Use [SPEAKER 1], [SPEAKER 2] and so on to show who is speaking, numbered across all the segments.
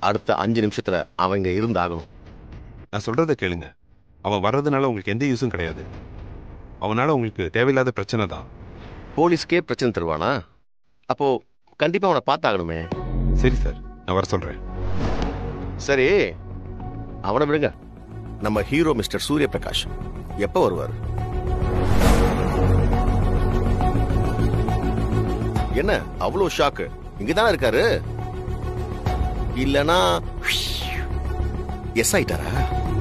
[SPEAKER 1] அடுத்த அஞ்சு நிமிஷத்துல அவங்க இருந்தாகணும்
[SPEAKER 2] நான் சொல்றதை கேளுங்க அவன் வர்றதுனால உங்களுக்கு எந்த யூஸும் கிடையாது அவனால உங்களுக்கு தேவையில்லாத பிரச்சனை தான்
[SPEAKER 1] போலீஸ்க்கே பிரச்சனை தருவானா அப்போ கண்டிப்பா அவனை பார்த்தாகணுமே
[SPEAKER 2] சரி சார் நான் வர சொல்றேன்
[SPEAKER 1] சரி அவனை விடுங்க நம்ம ஹீரோ மிஸ்டர் சூரிய பிரகாஷ் எப்போ வருவார் என்ன அவ்வளோ ஷாக்கு இங்கதானே இருக்காரு இல்லனா எஸ் ஆயிட்டாரா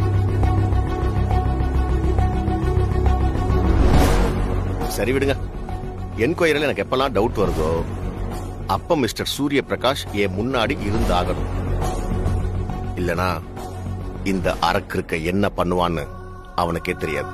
[SPEAKER 1] சரி விடுங்க என்கொயரியில் எனக்கு எப்பெல்லாம் டவுட் வருதோ அப்ப மிஸ்டர் சூரிய பிரகாஷ் என் முன்னாடி இருந்தாகணும் இல்லனா இந்த அரக்கிருக்க என்ன பண்ணுவான்னு அவனுக்கே தெரியாது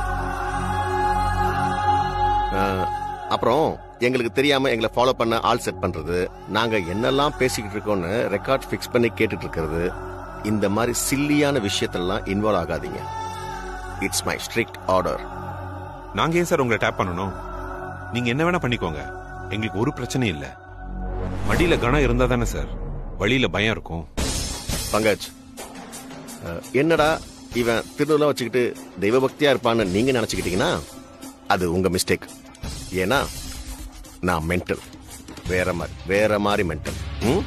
[SPEAKER 1] அஹ், அப்புறம் எங்களுக்கு தெரியாம எங்களை ஃபாலோ பண்ண ஆள் செட் பண்றது நாங்க என்னெல்லாம் பேசிக்கிட்டு இருக்கோம்னு ரெக்கார்ட் ஃபிக்ஸ் பண்ணி கேட்டுட்டு இருக்கிறது இந்த மாதிரி சில்லியான விஷயத்தெல்லாம் இன்வால்வ் ஆகாதீங்க இட்ஸ் மை ஸ்ட்ரிக்ட் ஆர்டர்
[SPEAKER 2] நாங்க ஏன் சார் உங்களை டேப் பண்ணணும் நீங்க என்ன வேணா பண்ணிக்கோங்க எங்களுக்கு ஒரு பிரச்சனையும் இல்ல மடியில கணம் இருந்தா தானே சார் வழியில பயம் இருக்கும்
[SPEAKER 1] பங்கஜ் அஹ், என்னடா இவன் திருநூலாம் வச்சுக்கிட்டு தெய்வ பக்தியா இருப்பான்னு நீங்க நினைச்சுக்கிட்டீங்கன்னா அது உங்க மிஸ்டேக் ஏன்னா நான் மென்டல் வேற மாதிரி வேற மாதிரி மென்டல் ம்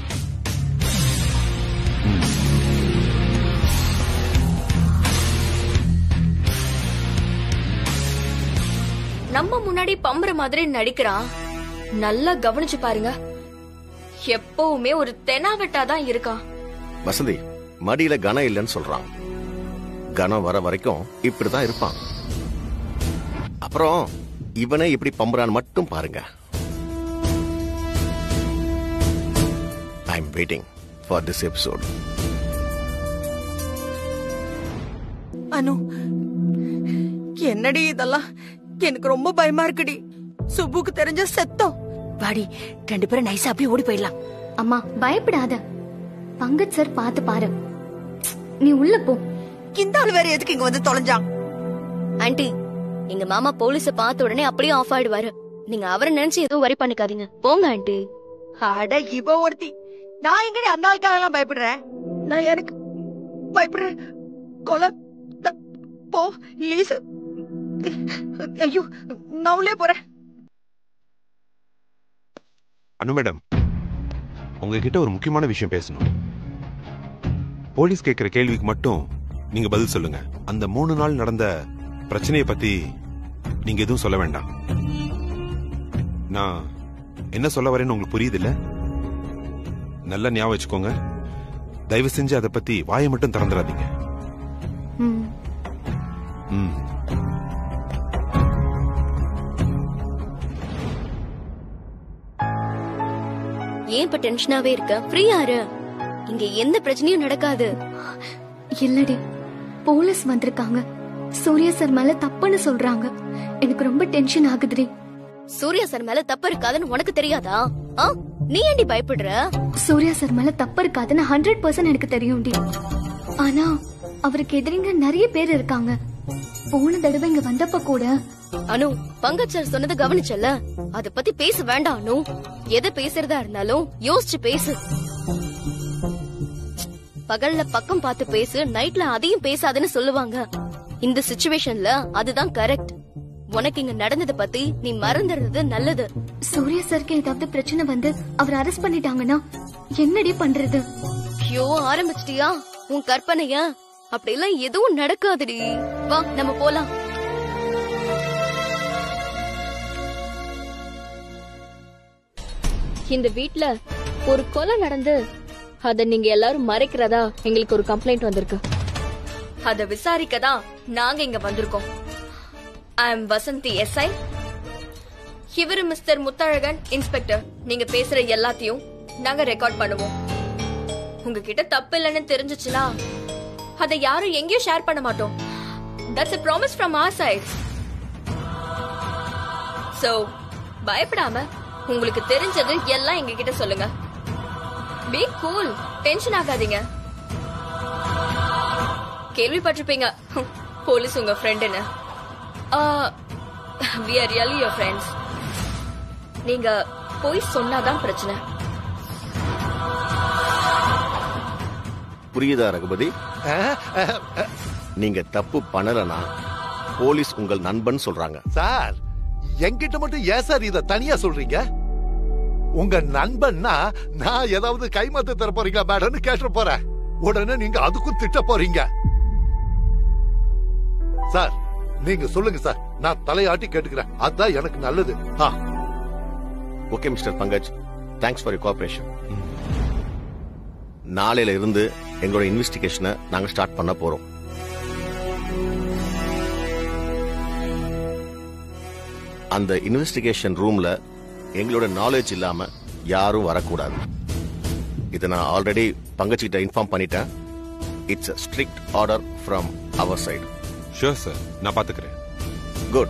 [SPEAKER 3] நம்ம முன்னாடி பம்புற மாதிரி நடிக்கிறான் நல்லா கவனிச்சு பாருங்க எப்பவுமே ஒரு தெனாவெட்டா தான் இருக்கான்
[SPEAKER 1] வசந்தி மடியில கனம் இல்லைன்னு சொல்றான் கனம் வர வரைக்கும் இப்படிதான் இருப்பான் அப்புறம் இவனே இப்படி பம்புறான்னு மட்டும் பாருங்க I am waiting for this episode
[SPEAKER 4] Anu என்னடி இதெல்லாம் எனக்கு ரொம்ப பயமா இருக்குடி சுப்புக்கு தெரிஞ்ச செத்தோம் வாடி ரெண்டு பேரும் நைஸா அப்படியே ஓடி போயிடலாம்
[SPEAKER 5] அம்மா பயப்படாத பங்கஜ் சார் பார்த்து பாரு நீ உள்ள போ
[SPEAKER 4] இந்த ஆள் வேற எதுக்கு இங்க வந்து தொலைஞ்சான்
[SPEAKER 3] ஆன்ட்டி எங்க மாமா போலீஸ பார்த்த உடனே அப்படியே ஆஃப் ஆயிடுவாரு நீங்க அவரை நினைச்சு எதுவும் வரி பண்ணிக்காதீங்க போங்க ஆன்ட்டி
[SPEAKER 4] அட இவ ஒருத்தி நான் எங்கடி அந்த ஆளுக்காக எல்லாம் பயப்படுறேன் நான் எனக்கு பயப்படுறேன் கொலை த- போ லீஸ் ஐயோ நான் உள்ளே போறேன்
[SPEAKER 2] அனு மேடம் உங்ககிட்ட ஒரு முக்கியமான விஷயம் பேசணும் போலீஸ் கேட்கிற கேள்விக்கு மட்டும் நீங்க பதில் சொல்லுங்க அந்த மூணு நாள் நடந்த பிரச்சனையை பத்தி நீங்க எதுவும் சொல்ல வேண்டாம் நான் என்ன சொல்ல வரேன்னு உங்களுக்கு புரியுது இல்ல நல்லா ஞாபகம் வச்சுக்கோங்க தயவு செஞ்சு அதை பத்தி வாயை மட்டும் திறந்துடாதீங்க
[SPEAKER 5] ம்
[SPEAKER 2] ம்
[SPEAKER 3] ஏன் இப்ப டென்ஷனாவே இருக்க ஃப்ரீயா இரு இங்க எந்த பிரச்சனையும் நடக்காது
[SPEAKER 5] இல்லடி போலீஸ் வந்திருக்காங்க சூர்யா சார் மேல தப்புன்னு சொல்றாங்க எனக்கு ரொம்ப டென்ஷன் ஆகுதுடி
[SPEAKER 3] சூர்யா சார் மேல தப்பு இருக்காதுன்னு உனக்கு தெரியாதா ஆ? நீ ஏண்டி பயப்படுற
[SPEAKER 5] சூர்யா சார் மேல தப்பு இருக்காதுன்னு ஹண்ட்ரட் பர்சன்ட் எனக்கு தெரியும்டி ஆனா அவருக்கு எதிரிங்க நிறைய பேர் இருக்காங்க போன தடவை இங்க வந்தப்ப கூட
[SPEAKER 3] அனு பங்கஜ் சார் சொன்னதை கவனிச்சல அத பத்தி பேச வேண்டாம் அனு எதை பேசுறதா இருந்தாலும் யோசிச்சு பேசு பகல்ல பக்கம் பார்த்து பேசு நைட்ல அதையும் பேசாதுன்னு சொல்லுவாங்க இந்த சுச்சுவேஷன்ல அதுதான் கரெக்ட் உனக்கு இங்க நடந்தத பத்தி நீ மறந்துடுறது நல்லது
[SPEAKER 5] சூர்யா சாருக்கு ஏதாவது பிரச்சனை வந்து அவர் அரெஸ்ட் பண்ணிட்டாங்கன்னா என்னடி பண்றது
[SPEAKER 3] ஐயோ ஆரம்பிச்சிட்டியா உன் கற்பனைய அப்படியெல்லாம் எதுவும் நடக்காதுடி வா நம்ம போலாம்
[SPEAKER 6] இந்த வீட்ல ஒரு கொலை நடந்து அத நீங்க எல்லாரும் மறைக்கிறதா எங்களுக்கு ஒரு கம்ப்ளைண்ட் வந்திருக்கு
[SPEAKER 3] அத விசாரிக்க தான் நாங்க இங்க வந்திருக்கோம் ஐ எம் வசந்தி எஸ்ஐ இவரு மிஸ்டர் முத்தழகன் இன்ஸ்பெக்டர் நீங்க பேசுற எல்லாத்தையும் நாங்க ரெக்கார்ட் பண்ணுவோம் உங்ககிட்ட தப்பு இல்லைன்னு தெரிஞ்சுச்சுன்னா அதை யாரும் எங்கேயும் ஷேர் பண்ண மாட்டோம் that's a promise from our side so பயப்படாம உங்களுக்கு தெரிஞ்சது எல்லாம் எங்க கிட்ட சொல்லுங்க பி கூல் டென்ஷன் ஆகாதீங்க கேள்விப்பட்டிருப்பீங்க ஹம், போலீஸ் உங்க ஃப்ரெண்டுன்னு we are really your friends நீங்க போய் சொன்னாதான் பிரச்சனை
[SPEAKER 1] புரியுதா ரகுபதி
[SPEAKER 7] அஹ், அஹ், அஹ்.
[SPEAKER 1] நீங்க தப்பு பண்ணலனா போலீஸ் உங்கள் நண்பன் சொல்றாங்க
[SPEAKER 7] சார் என்கிட்ட மட்டும் ஏன் சார் இத தனியா சொல்றீங்க உங்க நண்பன்னா நான் ஏதாவது கைமாத்து தர போறீங்களா மேடம்னு கேட்ட போறேன் உடனே நீங்க அதுக்கும் திட்ட போறீங்க சார் நீங்க சொல்லுங்க சார் நான் தலையாட்டி கேட்டுக்கிறேன் அதான் எனக்கு நல்லது ah,
[SPEAKER 1] okay mister Pankaj thanks for you cooperation நாளையில இருந்து எங்களோட இன்வெஸ்டிகேஷனை நாங்க ஸ்டார்ட் பண்ண போறோம் அந்த இன்வெஸ்டிகேஷன் ரூம்ல எங்களோட நாலேஜ் இல்லாம யாரும் வரக்கூடாது இதை நான் ஆல்ரெடி பங்கஜ்கிட்ட இன்ஃபார்ம் பண்ணிட்டேன் it's a strict order from our side
[SPEAKER 2] sure sir நான் பாத்துக்கிறேன்
[SPEAKER 1] குட்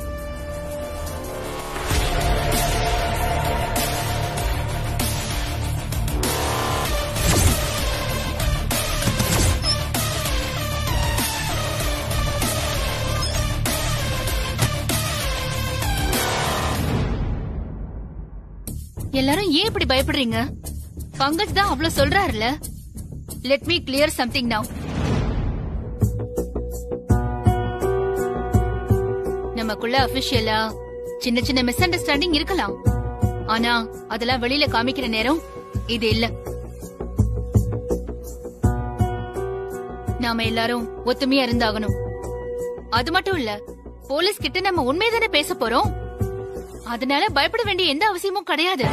[SPEAKER 8] எல்லாரும் ஏன் இப்படி பயப்படுறீங்க பங்கஜ் தான் அவ்வளவு சொல்றாருல let me clear something now நமக்குள்ள அபிஷியலா சின்ன சின்ன மிஸ் அண்டர்ஸ்டாண்டிங் இருக்கலாம் ஆனா அதெல்லாம் வெளியில காமிக்கிற நேரம் இது இல்ல நாம எல்லாரும் ஒத்துமையா இருந்தாகணும் அது மட்டும் இல்ல போலீஸ் கிட்ட நம்ம உண்மைதானே பேச போறோம் அதனால பயப்பட வேண்டிய எந்த அவசியமும் கிடையாது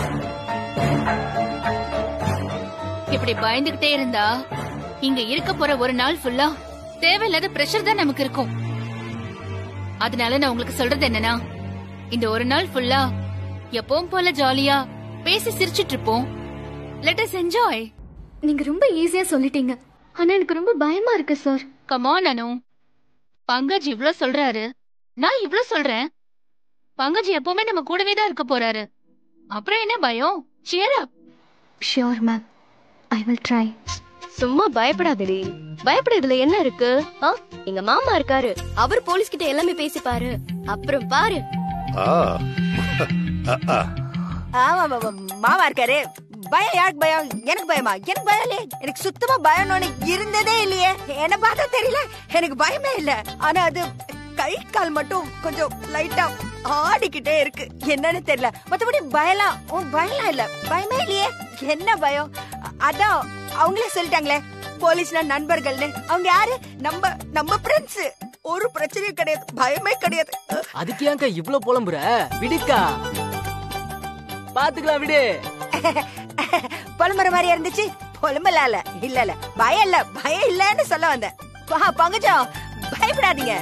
[SPEAKER 8] இப்படி பயந்துகிட்டே இருந்தா இங்க இருக்க போற ஒரு நாள் ஃபுல்லா தேவையில்லாத பிரஷர் தான் நமக்கு இருக்கும் அதனால நான் உங்களுக்கு சொல்றது என்னன்னா இந்த ஒரு நாள் ஃபுல்லா எப்பவும் போல ஜாலியா பேசி சிரிச்சிட்டு இருப்போம் லெட் அஸ் என்ஜாய்
[SPEAKER 5] நீங்க ரொம்ப ஈஸியா சொல்லிட்டீங்க ஆனா எனக்கு ரொம்ப பயமா இருக்கு சார்
[SPEAKER 8] கமான் அனு பங்கஜ் இவ்ளோ சொல்றாரு நான் இவ்ளோ சொல்றேன் பங்கஜ் எப்பவுமே நம்ம கூடவே தான் இருக்க போறாரு அப்புறம் என்ன பயம் cheer up
[SPEAKER 5] sure ma'am I will try
[SPEAKER 6] சும்மா பயப்படாதடி பயப்படுறதுல என்ன இருக்கு ஆ? எங்க மாமா இருக்காரு அவர் போலீஸ் கிட்ட எல்லாமே பேசிப்பாரு அப்புறம் பாரு
[SPEAKER 7] ஆ. அ, அ.
[SPEAKER 4] ஆமா ஆமா, ஆமா. மாமா இருக்காரு பயம் யாருக்கு பயம் எனக்கு பயமா எனக்கு பயம் இல்லையே எனக்கு சுத்தமா பயம்னு இருந்ததே இல்லையே என்ன பார்த்தா தெரியல எனக்கு பயமே இல்ல ஆனா அது கை கால் மட்டும் கொஞ்சம் லைட்டா ஆடிக்கிட்டே இருக்கு என்னன்னு தெரியல மத்தபடி பயலாம் உன் பயலாம் இல்ல பயமே இல்லையே என்ன பயம் அ- அதான் அவங்களே சொல்லிட்டாங்களே போலீஸ்னா நண்பர்கள்னு அவங்க யாரு நம்ம நம்ம ஃப்ரெண்ட்ஸ் ஒரு பிரச்சனையும் கிடையாது பயமே கிடையாது
[SPEAKER 9] அதுக்கு ஏன்க்கா இவ்ளோ புலம்புற விடுக்கா பாத்துக்கலாம் விடு
[SPEAKER 4] புலம்புற மாதிரியா இருந்துச்சு புலம்பல இல்ல இல்ல இல்ல பயம் இல்ல பயம் இல்லன்னு சொல்ல வந்தேன் பா பங்கஜம் பயப்படாதீங்க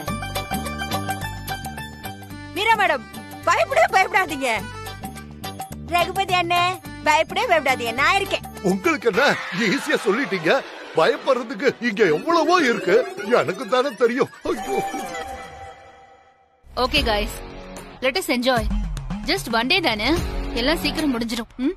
[SPEAKER 4] மீரா மேடம் பயப்படவே பயப்படாதீங்க ரகுபதி அண்ணே பயப்படவே பயப்படாதீங்க நான் இருக்கேன்
[SPEAKER 7] உங்களுக்கு என்ன ஈஸியா சொல்லிட்டீங்க பயப்படுறதுக்கு இங்க எவ்வளவோ இருக்கு எனக்கு தானே தெரியும் ஐயோ
[SPEAKER 8] okay guys let us enjoy just one day தானே எல்லாம் சீக்கிரம் முடிஞ்சிடும் ம்?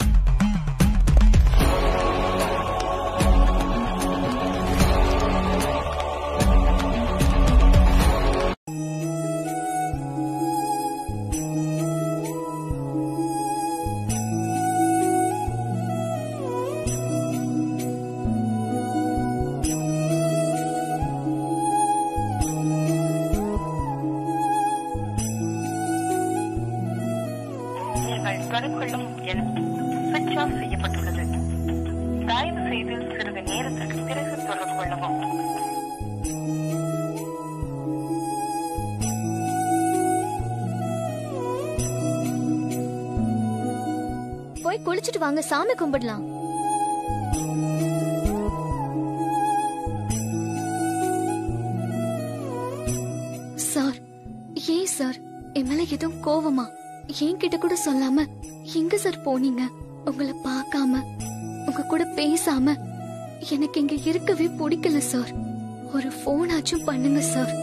[SPEAKER 10] நீங்கள் தொடர்கொள்ளும் எண் சுவிட்ச் ஆஃப் செய்யப்பட்டுள்ளது தயவு செய்து சிறிது நேரத்திற்கு பிறகு தொடர்பு கொள்ளவும்
[SPEAKER 5] போய் குளிச்சிட்டு வாங்க சாமி கும்பிடலாம் சார் ஏன் சார் என் மேல எதுவும் கோவமா என்கிட்ட கூட சொல்லாம எங்க சார் போனீங்க உங்களை பார்க்காம உங்க கூட பேசாம எனக்கு இங்க இருக்கவே பிடிக்கல சார் ஒரு போன் ஆச்சும் பண்ணுங்க சார்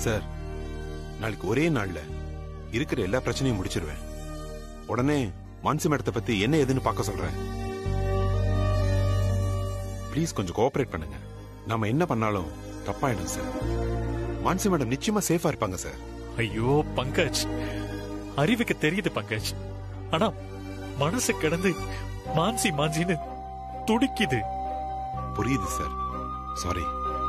[SPEAKER 2] சார் நாளைக்கு ஒரே நாள்ல இருக்கிற எல்லா பிரச்சனையும் முடிச்சிருவேன் உடனே மான்சி மேடத்தை பத்தி என்ன ஏதுன்னு பார்க்க சொல்றேன் ப்ளீஸ் கொஞ்சம் கோஆபரேட் பண்ணுங்க நாம என்ன பண்ணாலும் தப்பாயிடும் சார் மான்சி மேடம் நிச்சயமா சேஃபா இருப்பாங்க சார்
[SPEAKER 11] ஐயோ பங்கஜ் அறிவுக்கு தெரியுது பங்கஜ் ஆனா மனசு கிடந்து மான்சி மான்சின்னு துடிக்குது
[SPEAKER 2] புரியுது சார் சாரி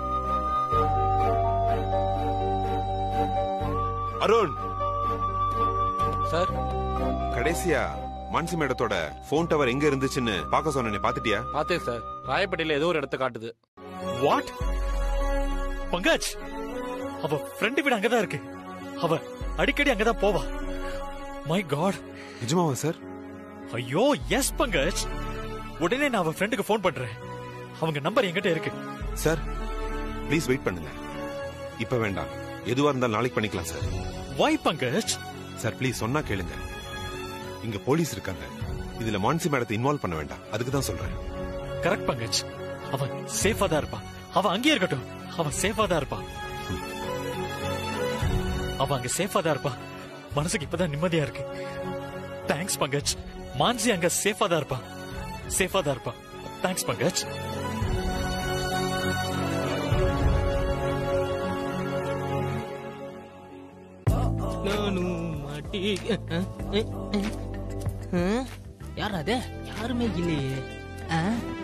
[SPEAKER 2] அருண்
[SPEAKER 9] சார்
[SPEAKER 2] கடைசியா மான்சி மேடத்தோட போன் டவர் எங்க இருந்துச்சுன்னு பார்க்க சொன்னேனே பாத்துட்டியா
[SPEAKER 9] பார்த்தேன் சார் ராயப்பேட்டையில ஏதோ ஒரு இடத்த காட்டுது
[SPEAKER 11] வாட் பங்கஜ் அவ ஃப்ரெண்டு வீடு அங்கதான் இருக்கு அவ அடிக்கடி அங்கதான் போவா மை காட்
[SPEAKER 2] நிஜமாவா சார்
[SPEAKER 11] ஐயோ எஸ் பங்கஜ் உடனே நான் அவ ஃப்ரெண்டுக்கு ஃபோன் பண்றேன் அவங்க நம்பர் என்கிட்ட இருக்கு
[SPEAKER 2] சார் ப்ளீஸ் வெயிட் பண்ணுங்க இப்ப வேண்டாம் எதுவா இருந்தாலும் நாளைக்கு பண்ணிக்கலாம் sir
[SPEAKER 11] why Pankaj
[SPEAKER 2] sir please சொன்னா கேளுங்க இங்க போலீஸ் இருக்காங்க இதுல மான்சி மேடத்தை இன்வால்வ் பண்ண வேண்டாம் அதுக்கு தான் சொல்றேன்
[SPEAKER 11] கரெக்ட் பங்கஜ் அவன் சேஃபா தான் இருப்பான் அவன் அங்கேயே இருக்கட்டும் அவன் சேஃபா தான் இருப்பான் அவன் அங்க சேஃபா தான் இருப்பான் மனசுக்கு இப்பதான் நிம்மதியா இருக்கு தேங்க்ஸ் பங்கஜ் மான்சி அங்க சேஃபா தான் இருப்பான் சேஃபா தான் இருப்பான் தேங்க்ஸ் பங்கஜ்
[SPEAKER 9] நானும் மாட்டி யார் அது யாருமே இல்லையே ஆ?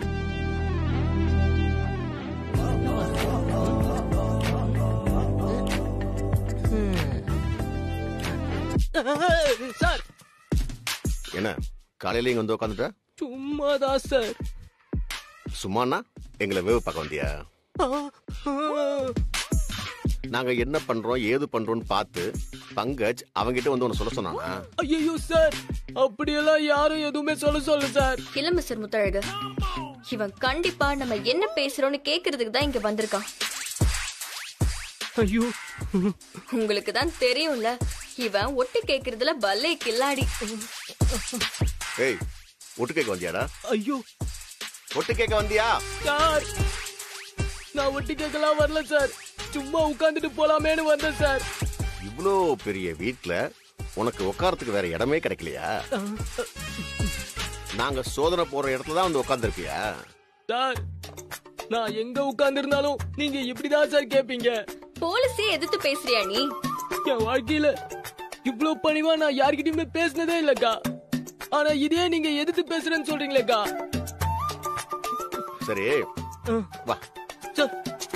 [SPEAKER 9] ம். சார்
[SPEAKER 1] என்ன காலையில இங்க வந்து உட்காந்துட்ட
[SPEAKER 9] சும்மாதான் சார்
[SPEAKER 1] சும்மாண்ணா எங்களை வேவு பார்க்க வந்தியா
[SPEAKER 9] ஆ, ஆ.
[SPEAKER 1] நாங்க என்ன பண்றோம் ஏது பண்றோம்னு பார்த்து பங்கஜ் அவங்கிட்ட வந்து உன்னை சொல்ல சொன்னானா
[SPEAKER 9] ஐயோ சார் அப்படியெல்லாம் யாரும் எதுவுமே சொல்ல சொல்ல சார்
[SPEAKER 3] இல்ல மிஸ்டர் முத்தழகு இவன் கண்டிப்பா நம்ம என்ன பேசுறோம்னு கேக்குறதுக்கு தான் இங்க வந்திருக்கான்
[SPEAKER 9] ஐயோ
[SPEAKER 3] உங்களுக்கு தான் தெரியும்ல இவன் ஒட்டு கேக்குறதுல பல்லே கில்லாடி
[SPEAKER 1] ஏய் ஒட்டு கேட்க வந்தியாடா
[SPEAKER 9] ஐயோ
[SPEAKER 1] ஒட்டு கேட்க வந்தியா
[SPEAKER 9] சார் நான் ஒட்டி கேட்கலாம் வரல சார் சும்மா உட்காந்துட்டு போலாமேன்னு வந்தேன் சார்
[SPEAKER 1] இவ்ளோ பெரிய வீட்ல உனக்கு உட்காரத்துக்கு வேற இடமே கிடைக்கலையா நாங்க சோதனை போற இடத்துல தான் வந்து உட்காந்துருப்பியா
[SPEAKER 9] சார் நான் எங்க உட்கார்ந்து இருந்தாலும் நீங்க இப்படிதான் சார் கேப்பீங்க
[SPEAKER 3] போலீஸே எதிர்த்து பேசுறியா நீ
[SPEAKER 9] என் வாழ்க்கையில இவ்ளோ பணிவா நான் யார்கிட்டயுமே பேசினதே இல்லக்கா ஆனா இதே நீங்க எதிர்த்து பேசுறேன்னு சொல்றீங்களேக்கா
[SPEAKER 1] சரி வா
[SPEAKER 9] சார்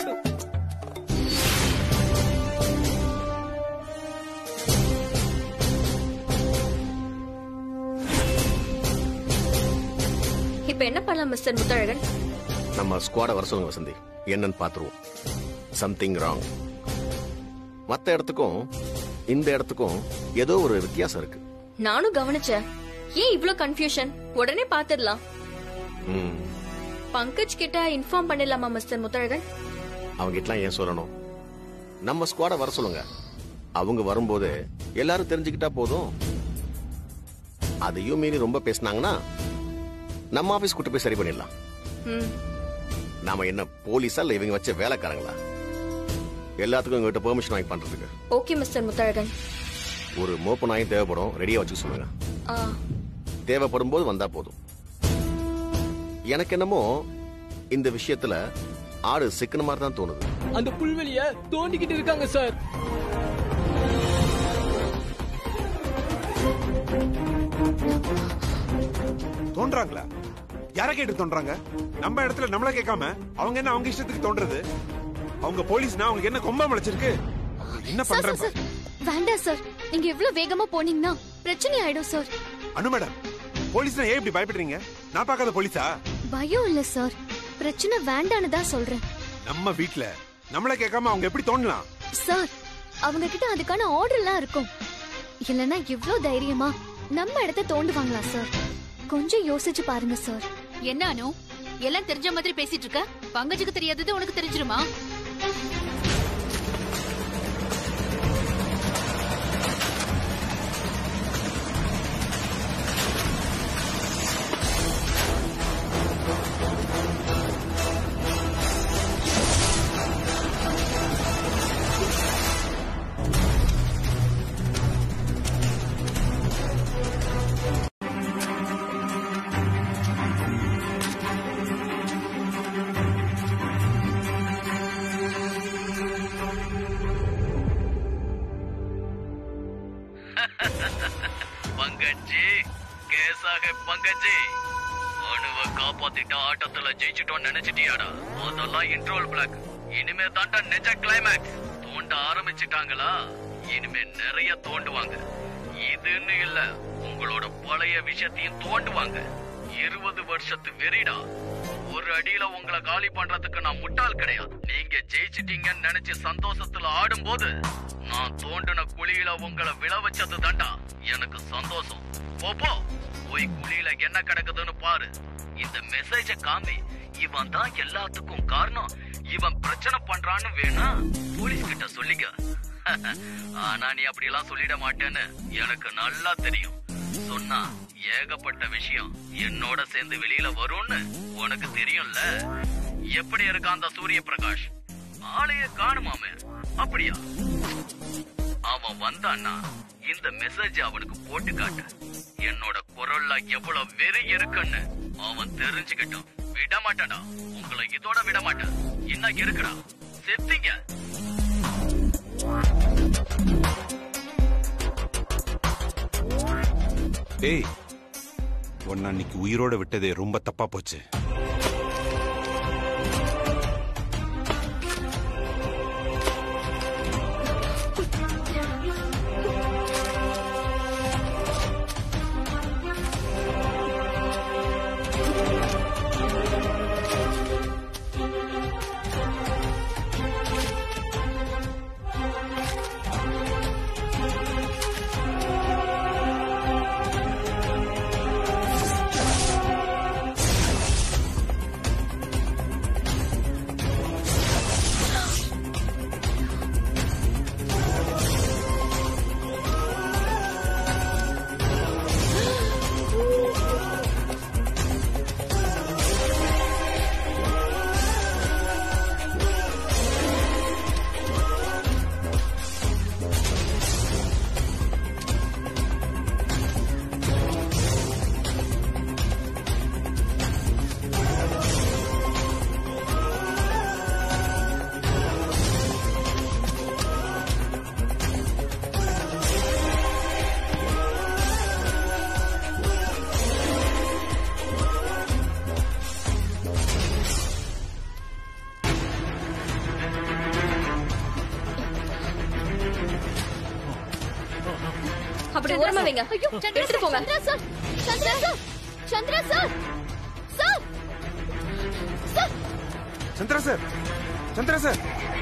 [SPEAKER 3] இப்ப என்ன பண்ணலாம் மிஸ்டர் முத்தழகன்
[SPEAKER 1] நம்ம ஸ்குவாட வர சொல்லுங்க வசந்தி என்னன்னு பாத்துருவோம் சம்திங் ராங் மத்த இடத்துக்கும் இந்த இடத்துக்கும் ஏதோ ஒரு வித்தியாசம் இருக்கு
[SPEAKER 3] நானும் கவனிச்சேன் ஏன் இவ்ளோ கன்ஃபியூஷன் உடனே பாத்துடலாம்
[SPEAKER 1] ம்,
[SPEAKER 3] பங்கஜ் கிட்ட இன்ஃபார்ம் பண்ணிடலாமா மிஸ்டர் முத்தழகன்
[SPEAKER 1] அவங்க கிட்டலாம் ஏன் சொல்லணும் நம்ம ஸ்குவாட வர சொல்லுங்க அவங்க வரும்போது எல்லாரும் தெரிஞ்சுக்கிட்டா போதும் அதையும் மீறி ரொம்ப பேசுனாங்கன்னா நம்ம ஆபீஸ் கூட்டு போய் சரி பண்ணிடலாம்
[SPEAKER 3] ம்
[SPEAKER 1] நாம என்ன போலீஸா இல்ல இவங்க வச்ச வேலைக்காரங்களா எல்லாத்துக்கும் எங்ககிட்ட பெர்மிஷன் வாங்கி பண்றதுக்கு
[SPEAKER 3] ஓகே மிஸ்டர் முத்தழகன்
[SPEAKER 1] ஒரு மோப்ப நாயும் தேவைப்படும் ரெடியா வச்சுக்க சொல்லுங்க
[SPEAKER 3] ஆ
[SPEAKER 1] தேவைப்படும் போது வந்தா போதும் எனக்கு என்னமோ இந்த விஷயத்துல ஆடு சிக்கன மாதிரி தான் தோணுது
[SPEAKER 9] அந்த புல்வெளிய தோண்டிக்கிட்டு இருக்காங்க சார்
[SPEAKER 2] தோன்றாங்களா யார கேட்டு தோன்றாங்க நம்ம இடத்துல நம்மள கேட்காம அவங்க என்ன அவங்க இஷ்டத்துக்கு தோன்றது அவங்க போலீஸ்னா அவங்க என்ன கொம்பா முளைச்சிருக்கு அவங்க என்ன
[SPEAKER 5] சார் சார்
[SPEAKER 2] பண்றாங்க
[SPEAKER 5] சார் வேண்டாம் சார் நீங்க எவ்வளவு வேகமா போனீங்கன்னா பிரச்சனை ஆயிடும் சார்
[SPEAKER 2] அனு மேடம் போலீஸ்னா ஏன் இப்படி பயப்படுறீங்க நான் பார்க்காத போலீஸா
[SPEAKER 5] பயம் இல்ல சார் பிரச்சனை வேண்டான்னு தான் சொல்றேன்
[SPEAKER 2] நம்ம வீட்ல நம்மள கேட்காம அவங்க எப்படி தோணலாம்
[SPEAKER 5] சார் அவங்க கிட்ட அதுக்கான ஆர்டர் எல்லாம் இருக்கும் இல்லனா இவ்ளோ தைரியமா நம்ம இடத்த தோண்டுவாங்களா சார் கொஞ்சம் யோசிச்சு பாருங்க சார்
[SPEAKER 8] என்ன அனு எல்லாம் தெரிஞ்ச மாதிரி பேசிட்டு இருக்க பங்கஜுக்கு தெரியாதது உனக்கு தெரிஞ்சிருமா
[SPEAKER 12] மகே பங்கஜி அணுவை காப்பாத்திட்டா ஆட்டத்துல ஜெயிச்சிட்டோம் நினைச்சிட்டியாடா அதெல்லாம் இன்ட்ரோல் பிளாக் இனிமே தாண்டா நெஜ கிளைமேக்ஸ் தோண்ட ஆரம்பிச்சிட்டாங்களா இனிமே நிறைய தோண்டுவாங்க இதுன்னு இல்ல உங்களோட பழைய விஷயத்தையும் தோண்டுவாங்க இருபது வருஷத்து வெறிடா ஒரு அடியில உங்களை காலி பண்றதுக்கு நான் முட்டாள் கிடையாது நீங்க ஜெயிச்சிட்டீங்கன்னு நினைச்சு சந்தோஷத்துல ஆடும்போது நான் தோண்டின குழியில உங்களை விழ வச்சது தாண்டா எனக்கு சந்தோஷம் போ போ போய் குழியில என்ன கிடக்குதுன்னு பாரு இந்த மெசேஜ காமி இவன் தான் எல்லாத்துக்கும் காரணம் இவன் பிரச்சனை பண்றான்னு வேணா போலீஸ் கிட்ட சொல்லிக்க ஆனா நீ அப்படி எல்லாம் சொல்லிட மாட்டேன்னு எனக்கு நல்லா தெரியும் சொன்னா ஏகப்பட்ட விஷயம் என்னோட சேர்ந்து வெளியில வரும்னு உனக்கு தெரியும்ல எப்படி இருக்கா அந்த சூரிய பிரகாஷ் ஆளைய காணுமாமே அப்படியா அவன் வந்தான்னா இந்த மெசேஜ் அவனுக்கு போட்டு காட்டு என்னோட குரல்ல எவ்வளவு வெறி இருக்குன்னு அவன் தெரிஞ்சுக்கிட்டான் விட மாட்டான்டா உங்களை இதோட விட மாட்டேன் இன்னும் இருக்குடா செத்தீங்க
[SPEAKER 2] ஏய் உன்னை அன்னைக்கு உயிரோட விட்டதே ரொம்ப தப்பா போச்சு
[SPEAKER 3] அப்படி ஓரமா வைங்க
[SPEAKER 5] ஐயோ
[SPEAKER 3] எடுத்துட்டு போங்க
[SPEAKER 5] Chandra sir Chandra sir Chandra sir sir sir
[SPEAKER 2] Chandra sir Chandra sir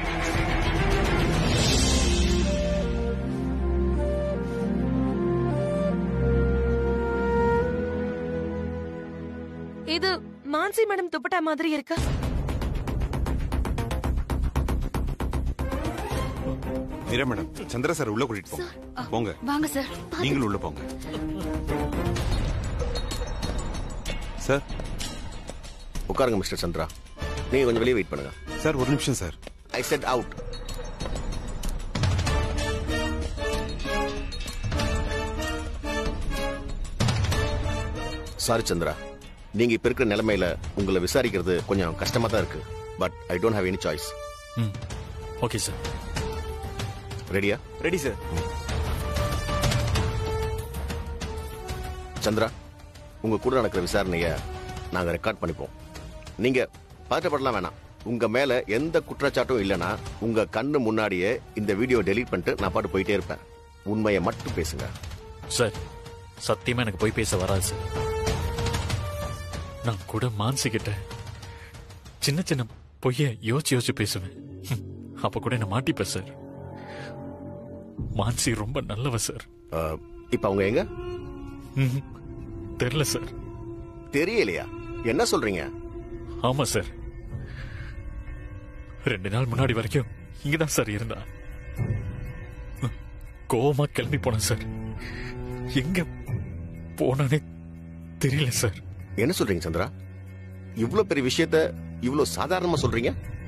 [SPEAKER 13] இது மான்சி மேடம் துப்பட்டா மாதிரி இருக்கு
[SPEAKER 2] மீரா மேடம் சந்திரா சார் உள்ள கூட்டிட்டு போங்க போங்க
[SPEAKER 8] வாங்க சார்
[SPEAKER 2] நீங்களும் உள்ள போங்க சார்
[SPEAKER 1] உட்காருங்க மிஸ்டர் சந்திரா நீங்க கொஞ்சம் வெளியே வெயிட் பண்ணுங்க
[SPEAKER 2] சார் ஒரு நிமிஷம் sir
[SPEAKER 1] I said out sorry Chandra நீங்க இப்ப இருக்கிற நிலைமையில உங்களை விசாரிக்கிறது கொஞ்சம் கஷ்டமா தான் இருக்கு but I don't have any choice
[SPEAKER 11] hmm okay sir
[SPEAKER 1] ரெடியா
[SPEAKER 14] ரெடி சார்
[SPEAKER 1] சந்திரா உங்க கூட நடக்கிற விசாரணைய நாங்க ரெக்கார்ட் பண்ணிப்போம் நீங்க பதட்டப்படலாம் வேணாம் உங்க மேல எந்த குற்றச்சாட்டும் இல்லனா உங்க கண்ணு முன்னாடியே இந்த வீடியோ டெலீட் பண்ணிட்டு நான் பாட்டு போயிட்டே இருப்பேன் உண்மையை மட்டும் பேசுங்க
[SPEAKER 11] சார் சத்தியமா எனக்கு போய் பேச வராது சார் நான் கூட மான்சி கிட்ட சின்ன சின்ன பொய்ய யோசிச்சு யோசிச்சு பேசுவேன் ஹம், அப்ப கூட என்ன மாட்டிப்பேன் சார் மான்சி ரொம்ப நல்லவ சார்
[SPEAKER 1] இப்ப அவங்க எங்க
[SPEAKER 11] ம்ஹும். தெரியல சார்
[SPEAKER 1] தெரியலையா என்ன சொல்றீங்க
[SPEAKER 11] ஆமா சார் ரெண்டு நாள் முன்னாடி வரைக்கும் இங்கதான் சார் இருந்தா கோவமா கிளம்பி போனேன் சார் எங்க போனானே தெரியல சார்
[SPEAKER 1] என்ன சொல்றீங்க சந்திரா இவ்ளோ பெரிய விஷயத்த இவ்ளோ சாதாரணமா சொல்றீங்க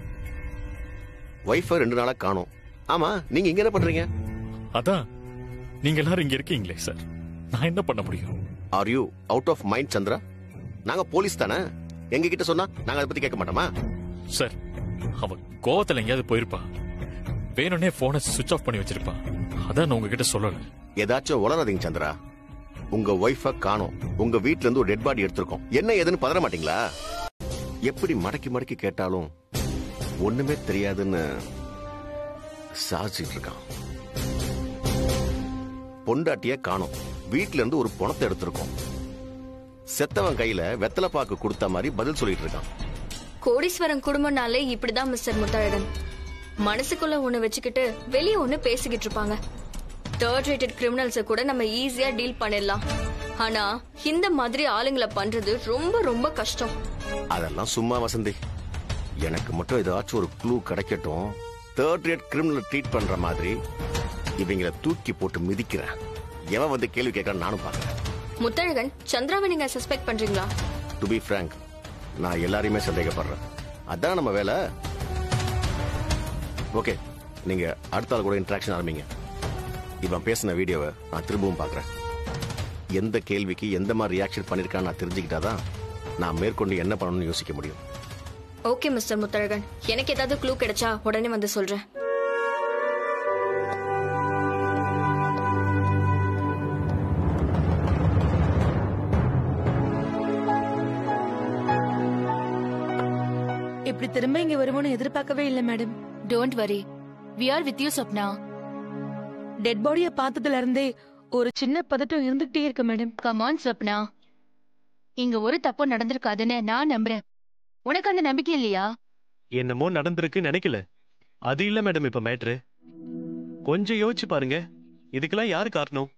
[SPEAKER 1] ஒய்ஃப ரெண்டு நாளா காணோம் ஆமா நீங்க இங்க என்ன பண்றீங்க
[SPEAKER 11] அதான் நீங்க எல்லாரும் இங்க இருக்கீங்களே சார் நான் என்ன பண்ண முடியும்
[SPEAKER 1] are you out of mind Chandra நாங்க போலீஸ் தானே எங்க கிட்ட சொன்னா நாங்க அதை பத்தி கேட்க மாட்டோமா
[SPEAKER 11] சார் அவ கோவத்துல எங்கேயாவது போயிருப்பா வேணும்னே போனை சுவிட்ச் ஆஃப் பண்ணி வச்சிருப்பா அதான் நான் உங்ககிட்ட சொல்லல
[SPEAKER 1] ஏதாச்சும் உளறாதீங்க சந்திரா உங்க ஒய்ஃப காணோம் உங்க வீட்ல இருந்து ஒரு டெட் பாடி எடுத்திருக்கோம் என்ன ஏதுன்னு பதற மாட்டீங்களா எப்படி மடக்கி மடக்கி கேட்டாலும் ஒண்ணுமே தெரியாதுன்னு சாதிச்சிட்டு இருக்கான் பொண்டாட்டிய காணோம் வீட்ல இருந்து ஒரு பணத்தை எடுத்திருக்கோம் செத்தவன் கையில வெத்தலை பாக்கு கொடுத்த மாதிரி பதில் சொல்லிட்டு இருக்கான்
[SPEAKER 3] கோடீஸ்வரன் குடும்பம்னாலே இப்படிதான் மிஸ்டர் முத்தழகன் மனசுக்குள்ள ஒண்ணு வச்சுக்கிட்டு வெளிய ஒண்ணு பேசிக்கிட்டு இருப்பாங்க தேர்ட் ரேட்டட் கிரிமினல்ஸ கூட நம்ம ஈஸியா டீல் பண்ணிடலாம் ஆனா இந்த மாதிரி ஆளுங்களை பண்றது ரொம்ப ரொம்ப கஷ்டம்
[SPEAKER 1] அதெல்லாம் சும்மா வசந்தி எனக்கு மட்டும் ஏதாச்சும் ஒரு க்ளூ கிடைக்கட்டும் தேர்ட் ரேட் கிரிமினல் ட்ரீட் பண்ற மாதிரி இவங்கள தூக்கி போட்டு மிதிக்கிறேன் எவன் வந்து கேள்வி கேட்கறான்னு நானும் பார்க்கறேன்
[SPEAKER 3] முத்தழகன் சந்திராவை நீங்க சஸ்பெக்ட் பண்றீங்களா
[SPEAKER 1] டு பி frank நான் எல்லாரையுமே சந்தேகப்படுறேன் அதான் நம்ம வேலை ஓகே நீங்க அடுத்த ஆள் கூட இன்ட்ராக்ஷன் ஆரம்பிங்க இவன் பேசின வீடியோவை நான் திரும்பவும் பார்க்கறேன் எந்த கேள்விக்கு எந்த மாதிரி ரியாக்ஷன் பண்ணிருக்கான்னு நான் தெரிஞ்சுக்கிட்டாதான் நான் மேற்கொண்டு என்ன பண்ணணும்னு யோசிக்க முடியும்
[SPEAKER 3] ஓகே மிஸ்டர் முத்தழகன் எனக்கு ஏதாவது க்ளூ கிடைச்சா உடனே வந்து சொல்றேன்
[SPEAKER 13] இப்படி திரும்ப இங்க வருவோம்னு எதிர்பார்க்கவே இல்ல madam
[SPEAKER 8] don't worry we are with you Swapna
[SPEAKER 13] dead பாடிய பார்த்ததுல இருந்தே ஒரு சின்ன பதட்டம் இருந்துகிட்டே இருக்கு மேடம்
[SPEAKER 8] கமான் சொப்னா இங்க ஒரு தப்பும் நடந்திருக்காதுன்னு நான் நம்புறேன் உனக்கு அந்த நம்பிக்கை இல்லையா
[SPEAKER 14] என்னமோ நடந்திருக்கு நினைக்கல அது இல்ல மேடம் இப்ப மேட்ரு கொஞ்சம் யோசிச்சு பாருங்க இதுக்கெல்லாம் யாரு காரணம்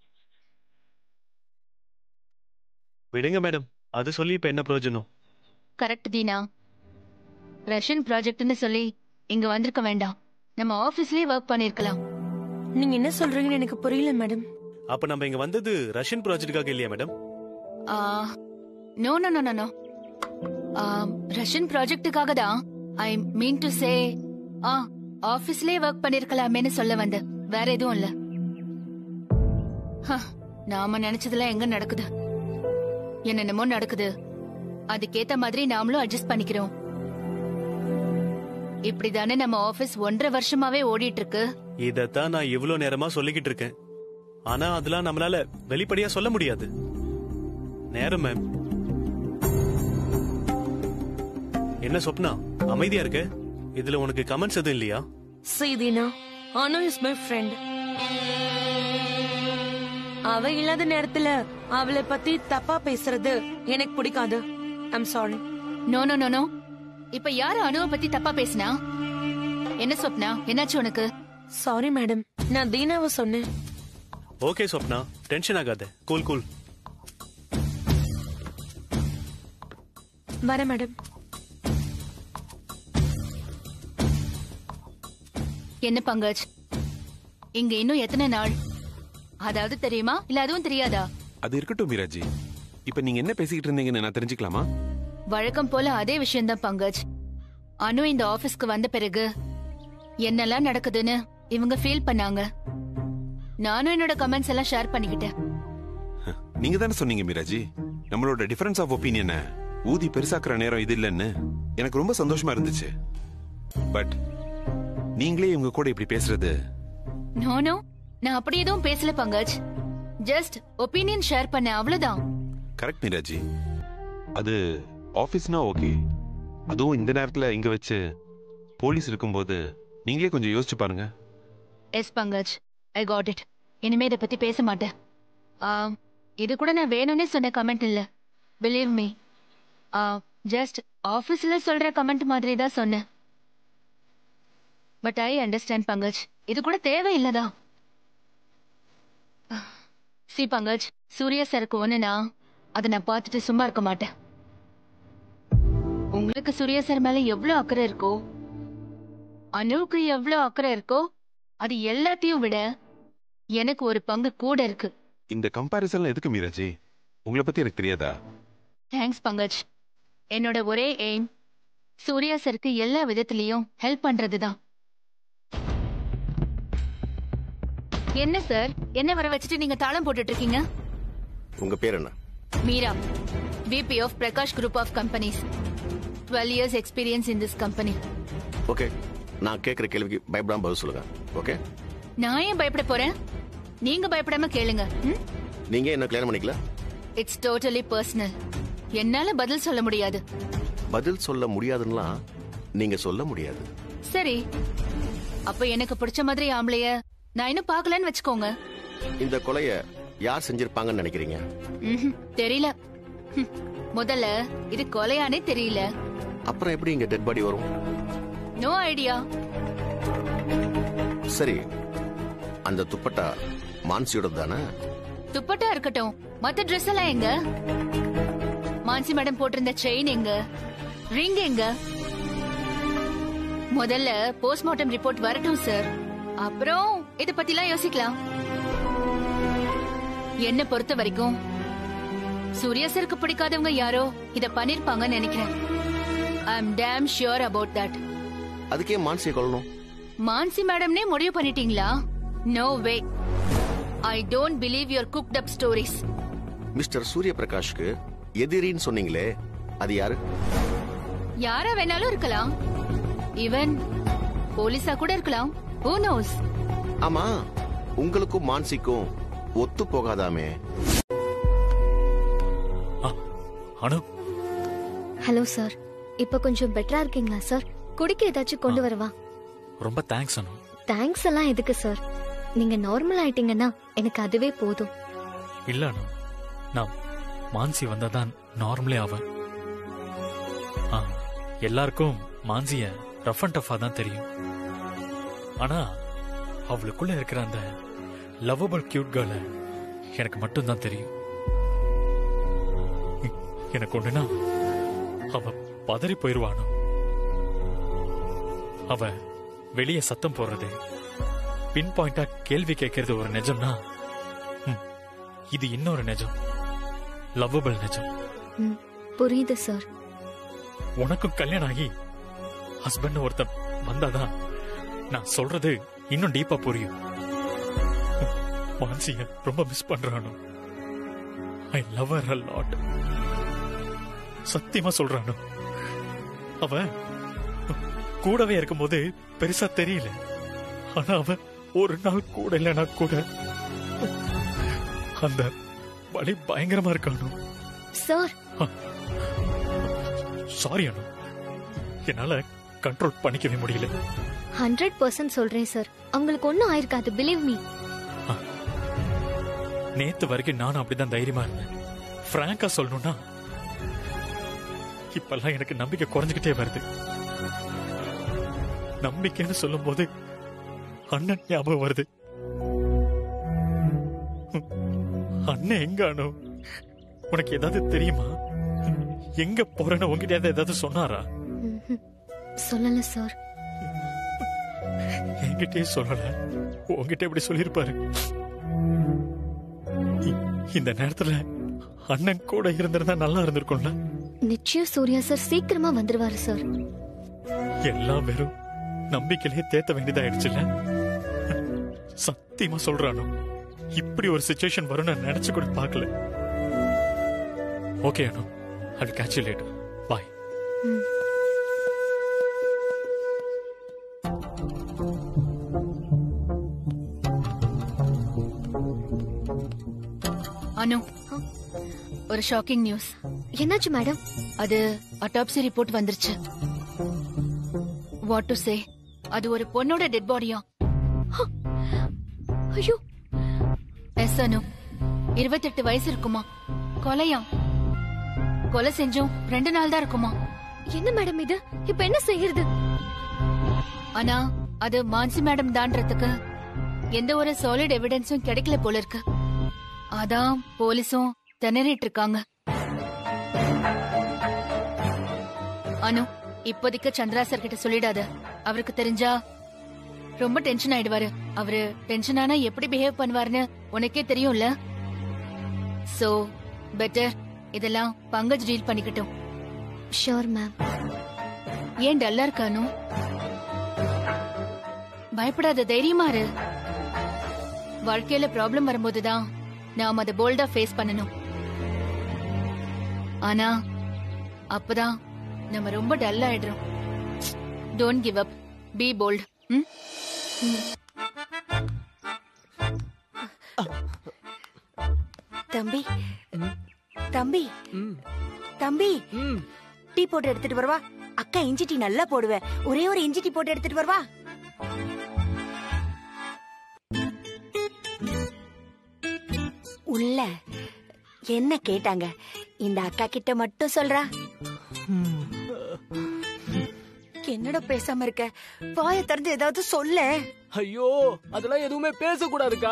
[SPEAKER 14] விடுங்க மேடம் அது சொல்லி இப்ப என்ன பிரயோஜனம்
[SPEAKER 8] கரெக்ட் தீனா ரஷ்யன் ப்ராஜெக்ட்னு சொல்லி இங்க வந்திருக்க வேண்டாம் நம்ம ஆபீஸ்லயே ஒர்க் பண்ணிருக்கலாம்
[SPEAKER 13] நீங்க என்ன சொல்றீங்கன்னு எனக்கு புரியல மேடம்
[SPEAKER 14] அப்ப நம்ம இங்க வந்தது ரஷ்யன் ப்ராஜெக்டுக்காக இல்லையா madam
[SPEAKER 8] no no no no no Russian ப்ராஜெக்ட்டுக்காக தான் I mean to say ah ஆபீஸ்லயே work பண்ணிருக்கலாமேன்னு சொல்ல வந்தேன் வேற எதுவும் இல்ல ஹ, நாம நினைச்சதெல்லாம் எங்க நடக்குது என்னென்னமோ நடக்குது அதுக்கேத்த மாதிரி நாமளும் அட்ஜஸ்ட் பண்ணிக்கிறோம் இப்படிதானே நம்ம ஆபீஸ் ஒன்றரை வருஷமாவே ஓடிட்டு இருக்கு
[SPEAKER 14] இதத்தான் நான் இவ்வளவு நேரமா சொல்லிக்கிட்டு இருக்கேன் ஆனா அதெல்லாம் நம்மளால வெளிப்படையா சொல்ல முடியாது நேரம் மேம் என்ன சொப்னா அமைதியா இருக்க இதுல உனக்கு கமெண்ட்ஸ் எதுவும் இல்லையா
[SPEAKER 13] See, Dina, Anu is my friend. அவ இல்லாத நேரத்துல அவளை பத்தி தப்பா பேசுறது எனக்கு பிடிக்காது I'm sorry
[SPEAKER 8] no no no no இப்ப யாரு அணுவை பத்தி தப்பா பேசினா என்ன சொப்னா என்னாச்சு உனக்கு
[SPEAKER 13] சாரி மேடம் நான் தீனாவை சொன்னேன்
[SPEAKER 14] ஓகே சொப்னா டென்ஷன் ஆகாத கூல் கூல்
[SPEAKER 13] வரேன் மேடம்
[SPEAKER 8] என்ன பங்கஜ் இங்க இன்னும் எத்தனை நாள் அதாவது தெரியுமா இல்ல அதுவும் தெரியாதா
[SPEAKER 2] அது இருக்கட்டும் மீராஜி இப்ப நீங்க என்ன பேசிக்கிட்டு இருந்தீங்கன்னு நான் தெரிஞ்சுக்கலாமா
[SPEAKER 8] வழக்கம் போல அதே விஷயம்தான் பங்கஜ் அனு இந்த ஆபீஸ்க்கு வந்த பிறகு என்னெல்லாம் நடக்குதுன்னு இவங்க ஃபீல் பண்ணாங்க நானும் என்னோட கமெண்ட்ஸ் எல்லாம் ஷேர் பண்ணிக்கிட்டேன்
[SPEAKER 2] நீங்க தானே சொன்னீங்க மீராஜி நம்மளோட டிஃபரன்ஸ் ஆஃப் ஒப்பீனியனை ஊதி பெருசாக்குற நேரம் இது இல்லைன்னு எனக்கு ரொம்ப சந்தோஷமா இருந்துச்சு பட் நீங்களே இவங்க கூட இப்படி பேசுறது
[SPEAKER 8] நோ நோ நான் அப்படி எதுவும் பேசல பங்கஜ் ஜஸ்ட் ஒப்பீனியன் ஷேர் பண்ண அவ்வளவுதான்
[SPEAKER 2] கரெக்ட் மீராஜி அது ஆபீஸ்னா ஓகே அதுவும் இந்த நேரத்துல இங்க வச்சு போலீஸ் இருக்கும்போது நீங்களே கொஞ்சம் யோசிச்சு பாருங்க
[SPEAKER 8] yes Pankaj I got it இனிமே இதை பத்தி பேச மாட்டேன் ஆம், இது கூட நான் வேணும்னே சொன்ன கமெண்ட் இல்ல பிலீவ் மீ ஜஸ்ட் ஆபீஸ்ல சொல்ற கமெண்ட் மாதிரி தான் சொன்னேன் பட் ஐ அண்டர்ஸ்டாண்ட் பங்கஜ் இது கூட தேவையில்லதா சி பங்கஜ் சூர்யா சருக்கு ஒண்ணுனா அதை நான் பார்த்துட்டு சும்மா இருக்க மாட்டேன் உங்களுக்கு சூர்யா சார் மேல எவ்வளவு அக்கறை இருக்கோ அனுவுக்கு எவ்வளவு அக்கறை இருக்கோ அது எல்லாத்தையும் விட எனக்கு ஒரு பங்கு கூட இருக்கு
[SPEAKER 2] இந்த கம்பாரிசன் எதுக்கு மீராஜி உங்களை பத்தி எனக்கு தெரியாதா
[SPEAKER 8] தேங்க்ஸ் பங்கஜ் என்னோட ஒரே எய்ம் சூர்யா சருக்கு எல்லா விதத்திலையும் ஹெல்ப் பண்றதுதான் என்ன சார் என்ன வர வச்சுட்டு நீங்க தாளம் போட்டுட்டு இருக்கீங்க
[SPEAKER 1] உங்க பேர் என்ன
[SPEAKER 8] Meera VP of Prakash group of companies twelve years experience in this company
[SPEAKER 1] okay நான் கேட்குற கேள்விக்கு பயப்படாம பதில் சொல்லுங்க ஓகே
[SPEAKER 8] நான் ஏன் பயப்பட போறேன் நீங்க பயப்படாம கேளுங்க ம்?
[SPEAKER 1] நீங்க என்ன கல்யாணம் பண்ணிக்கல
[SPEAKER 8] இட்ஸ் டோட்டலி பர்சனல் என்னால பதில் சொல்ல முடியாது
[SPEAKER 1] பதில் சொல்ல முடியாதுன்னுலாம் நீங்க சொல்ல முடியாது
[SPEAKER 8] சரி அப்ப எனக்கு பிடிச்ச மாதிரி ஆம்பளைய நான் இன்னும் பார்க்கலன்னு வச்சுக்கோங்க
[SPEAKER 1] இந்த கொலைய யார் செஞ்சிருப்பாங்கன்னு நினைக்கிறீங்க
[SPEAKER 8] ம்ஹும், தெரியல ஹம், முதல்ல இது கொலையானே தெரியல
[SPEAKER 1] அப்புறம் எப்படி இங்க டெட் பாடி வரும்
[SPEAKER 8] நோ ஐடியா
[SPEAKER 1] சரி அந்த துப்பட்டா மான்சியோட தானே
[SPEAKER 8] துப்பட்டா இருக்கட்டும் மத்த ட்ரெஸ் எல்லாம் எங்க மான்சி மேடம் போட்டிருந்த செயின் எங்க ரிங் எங்க முதல்ல போஸ்ட்மார்ட்டம் ரிப்போர்ட் வரட்டும் சார் அப்புறம் இத பத்திலாம் யோசிக்கலாம் என்ன பொறுத்த வரைக்கும் சூர்யா சருக்கு பிடிக்காதவங்க யாரோ இத பண்ணிருப்பாங்கன்னு நினைக்கிறேன் I am damn sure about that
[SPEAKER 1] அதுக்கே மான்சியை கொல்லணும்
[SPEAKER 8] மான்சி மேடம்னே முடிவு பண்ணிட்டீங்களா no way I don't believe your cooked up stories
[SPEAKER 1] mister Surya பிரகாஷ்க்கு எதிரின்னு சொன்னீங்களே அது யாரு
[SPEAKER 8] யாரா வேணாலும் இருக்கலாம் ஈவன் போலீஸா கூட இருக்கலாம் who knows
[SPEAKER 1] ஆமா உங்களுக்கும் மான்சிக்கும் ஒத்து போகாதாமே
[SPEAKER 11] அனு
[SPEAKER 5] ஹலோ சார் இப்ப கொஞ்சம் பெட்டரா இருக்கீங்களா சார் குடிக்க ஏதாச்சும் கொண்டு வரவா
[SPEAKER 11] ரொம்ப தேங்க்ஸ் அனு
[SPEAKER 5] தேங்க்ஸ் எல்லாம் எதுக்கு சார் நீங்க நார்மல் ஆயிட்டீங்கன்னா எனக்கு அதுவே போதும்
[SPEAKER 11] இல்ல அனு நான் மான்சி வந்தாதான் நார்மலே ஆவேன் ஆ, எல்லாருக்கும் மான்சிய ரஃப் அண்ட் டஃபா தான் தெரியும் ஆனா அவளுக்குள்ள இருக்கிற அந்த லவ்வபிள் கியூட் கேர்ள எனக்கு மட்டும்தான் தெரியும் எ- எனக்கு ஒண்ணுனா அவ பதறி போயிருவானோ அவ வெளியே சத்தம் போடுறது பின் பாயிண்டா கேள்வி கேட்கறது ஒரு நிஜம்னா ம், இது இன்னொரு நிஜம் லவ்வபிள் நிஜம்
[SPEAKER 5] ம், புரியுது சார்
[SPEAKER 11] உனக்கும் கல்யாணம் ஆகி ஹஸ்பண்ட் ஒருத்தன் வந்தாதான் நான் சொல்றது இன்னும் டீப்பா புரியும் மான்சிய ரொம்ப மிஸ் பண்றானோ I love her a lot சத்தியமா சொல்றானோ அவ கூடவே இருக்கும்போது பெருசா தெரியல ஆனா அவ ஒரு நாள் கூட இல்லைன்னா கூட அந்த வலி பயங்கரமா இருக்கானோ
[SPEAKER 5] சார்
[SPEAKER 11] சாரி அனு என்னால கண்ட்ரோல் பண்ணிக்கவே முடியல
[SPEAKER 5] ஹண்ட்ரட் பர்சன்ட் சொல்றேன் சார் அவங்களுக்கு ஒன்னும் ஆயிருக்காது பிலீவ் மீ
[SPEAKER 11] நேத்து வரைக்கும் நானும் அப்படிதான் தைரியமா இருந்தேன் பிராங்கா சொல்லணும்னா இப்பெல்லாம் எனக்கு நம்பிக்கை குறைஞ்சுக்கிட்டே வருது நம்பிக்கைன்னு சொல்லும்போது அண்ணன் ஞாபகம் வருது அண்ணன் எங்க அனு உனக்கு ஏதாவது தெரியுமா எங்க போறேன்னு உங்ககிட்ட ஏதாவது சொன்னாரா
[SPEAKER 5] ம்ஹும். சொல்லல சார்
[SPEAKER 11] என்கிட்டயே சொல்லல உங்ககிட்ட எப்படி சொல்லிருப்பாரு இ- இந்த நேரத்துல அண்ணன் கூட இருந்திருந்தா நல்லா இருந்திருக்கும்ல
[SPEAKER 5] நிச்சயம் சூர்யா சார் சீக்கிரமா வந்துருவாரு சார்
[SPEAKER 11] எல்லாம் வெறும் நம்பிக்கையிலே தேத்த வேண்டியதாயிடுச்சுல்ல சத்தியமா சொல்றானோ இப்படி ஒரு சுச்சுவேஷன் வரும் நான் நினைச்சு கூட பார்க்கல ஓகே அனு அது கேட்ச் லேட் பாய்
[SPEAKER 8] அனு ஒரு ஷாக்கிங் நியூஸ்
[SPEAKER 5] என்னாச்சு மேடம்
[SPEAKER 8] அது அட்டாப்சி ரிப்போர்ட் வந்துருச்சு வாட் டு சே அது ஒரு பொண்ணோட டெட் பாடியா
[SPEAKER 5] ஐயோ
[SPEAKER 8] எஸ் அனு இருபத்தெட்டு வயசு இருக்குமா கொலையா கொலை செஞ்சும் ரெண்டு நாள் தான் இருக்குமா
[SPEAKER 5] என்ன மேடம் இது இப்ப என்ன செய்யறது
[SPEAKER 8] ஆனா அது மான்சி மேடம் தான்றதுக்கு எந்த ஒரு சாலிட் எவிடன்ஸும் கிடைக்கல போல இருக்கு அதான் போலீஸும் திணறிட்டு இருக்காங்க அனு இப்போதைக்கு சந்திரா சார் கிட்ட சொல்லிடாத அவருக்கு தெரிஞ்சா ரொம்ப டென்ஷன் ஆயிடுவாரு அவரு டென்ஷன் ஆனா எப்படி பிஹேவ் பண்ணுவாருன்னு உனக்கே தெரியும்ல சோ பெட்டர் இதெல்லாம் பங்கஜ் டீல் பண்ணிக்கட்டும்
[SPEAKER 5] ஷோர் மேம்
[SPEAKER 8] ஏன் டல்லா இருக்கானு பயப்படாத தைரியமா இரு வாழ்க்கையில ப்ராப்ளம் வரும்போதுதான் நாம் அதை போல்டா ஃபேஸ் பண்ணணும் ஆனா அப்பதான் நம்ம ரொம்ப டல் ஆயிடுறோம் don't give up be bold hmm
[SPEAKER 4] தம்பி தம்பி தம்பி டீ போட்டு எடுத்துட்டு வரவா அக்கா இஞ்சி டீ நல்லா போடுவேன் ஒரே ஒரு இஞ்சி டீ போட்டு எடுத்துட்டு வரவா உள்ள என்ன கேட்டாங்க இந்த அக்கா கிட்ட மட்டும் சொல்றா என்னடா பேசாம இருக்க வாயை திறந்து ஏதாவது சொல்ல
[SPEAKER 9] ஐயோ அதெல்லாம் எதுவுமே பேசக்கூடாதுக்கா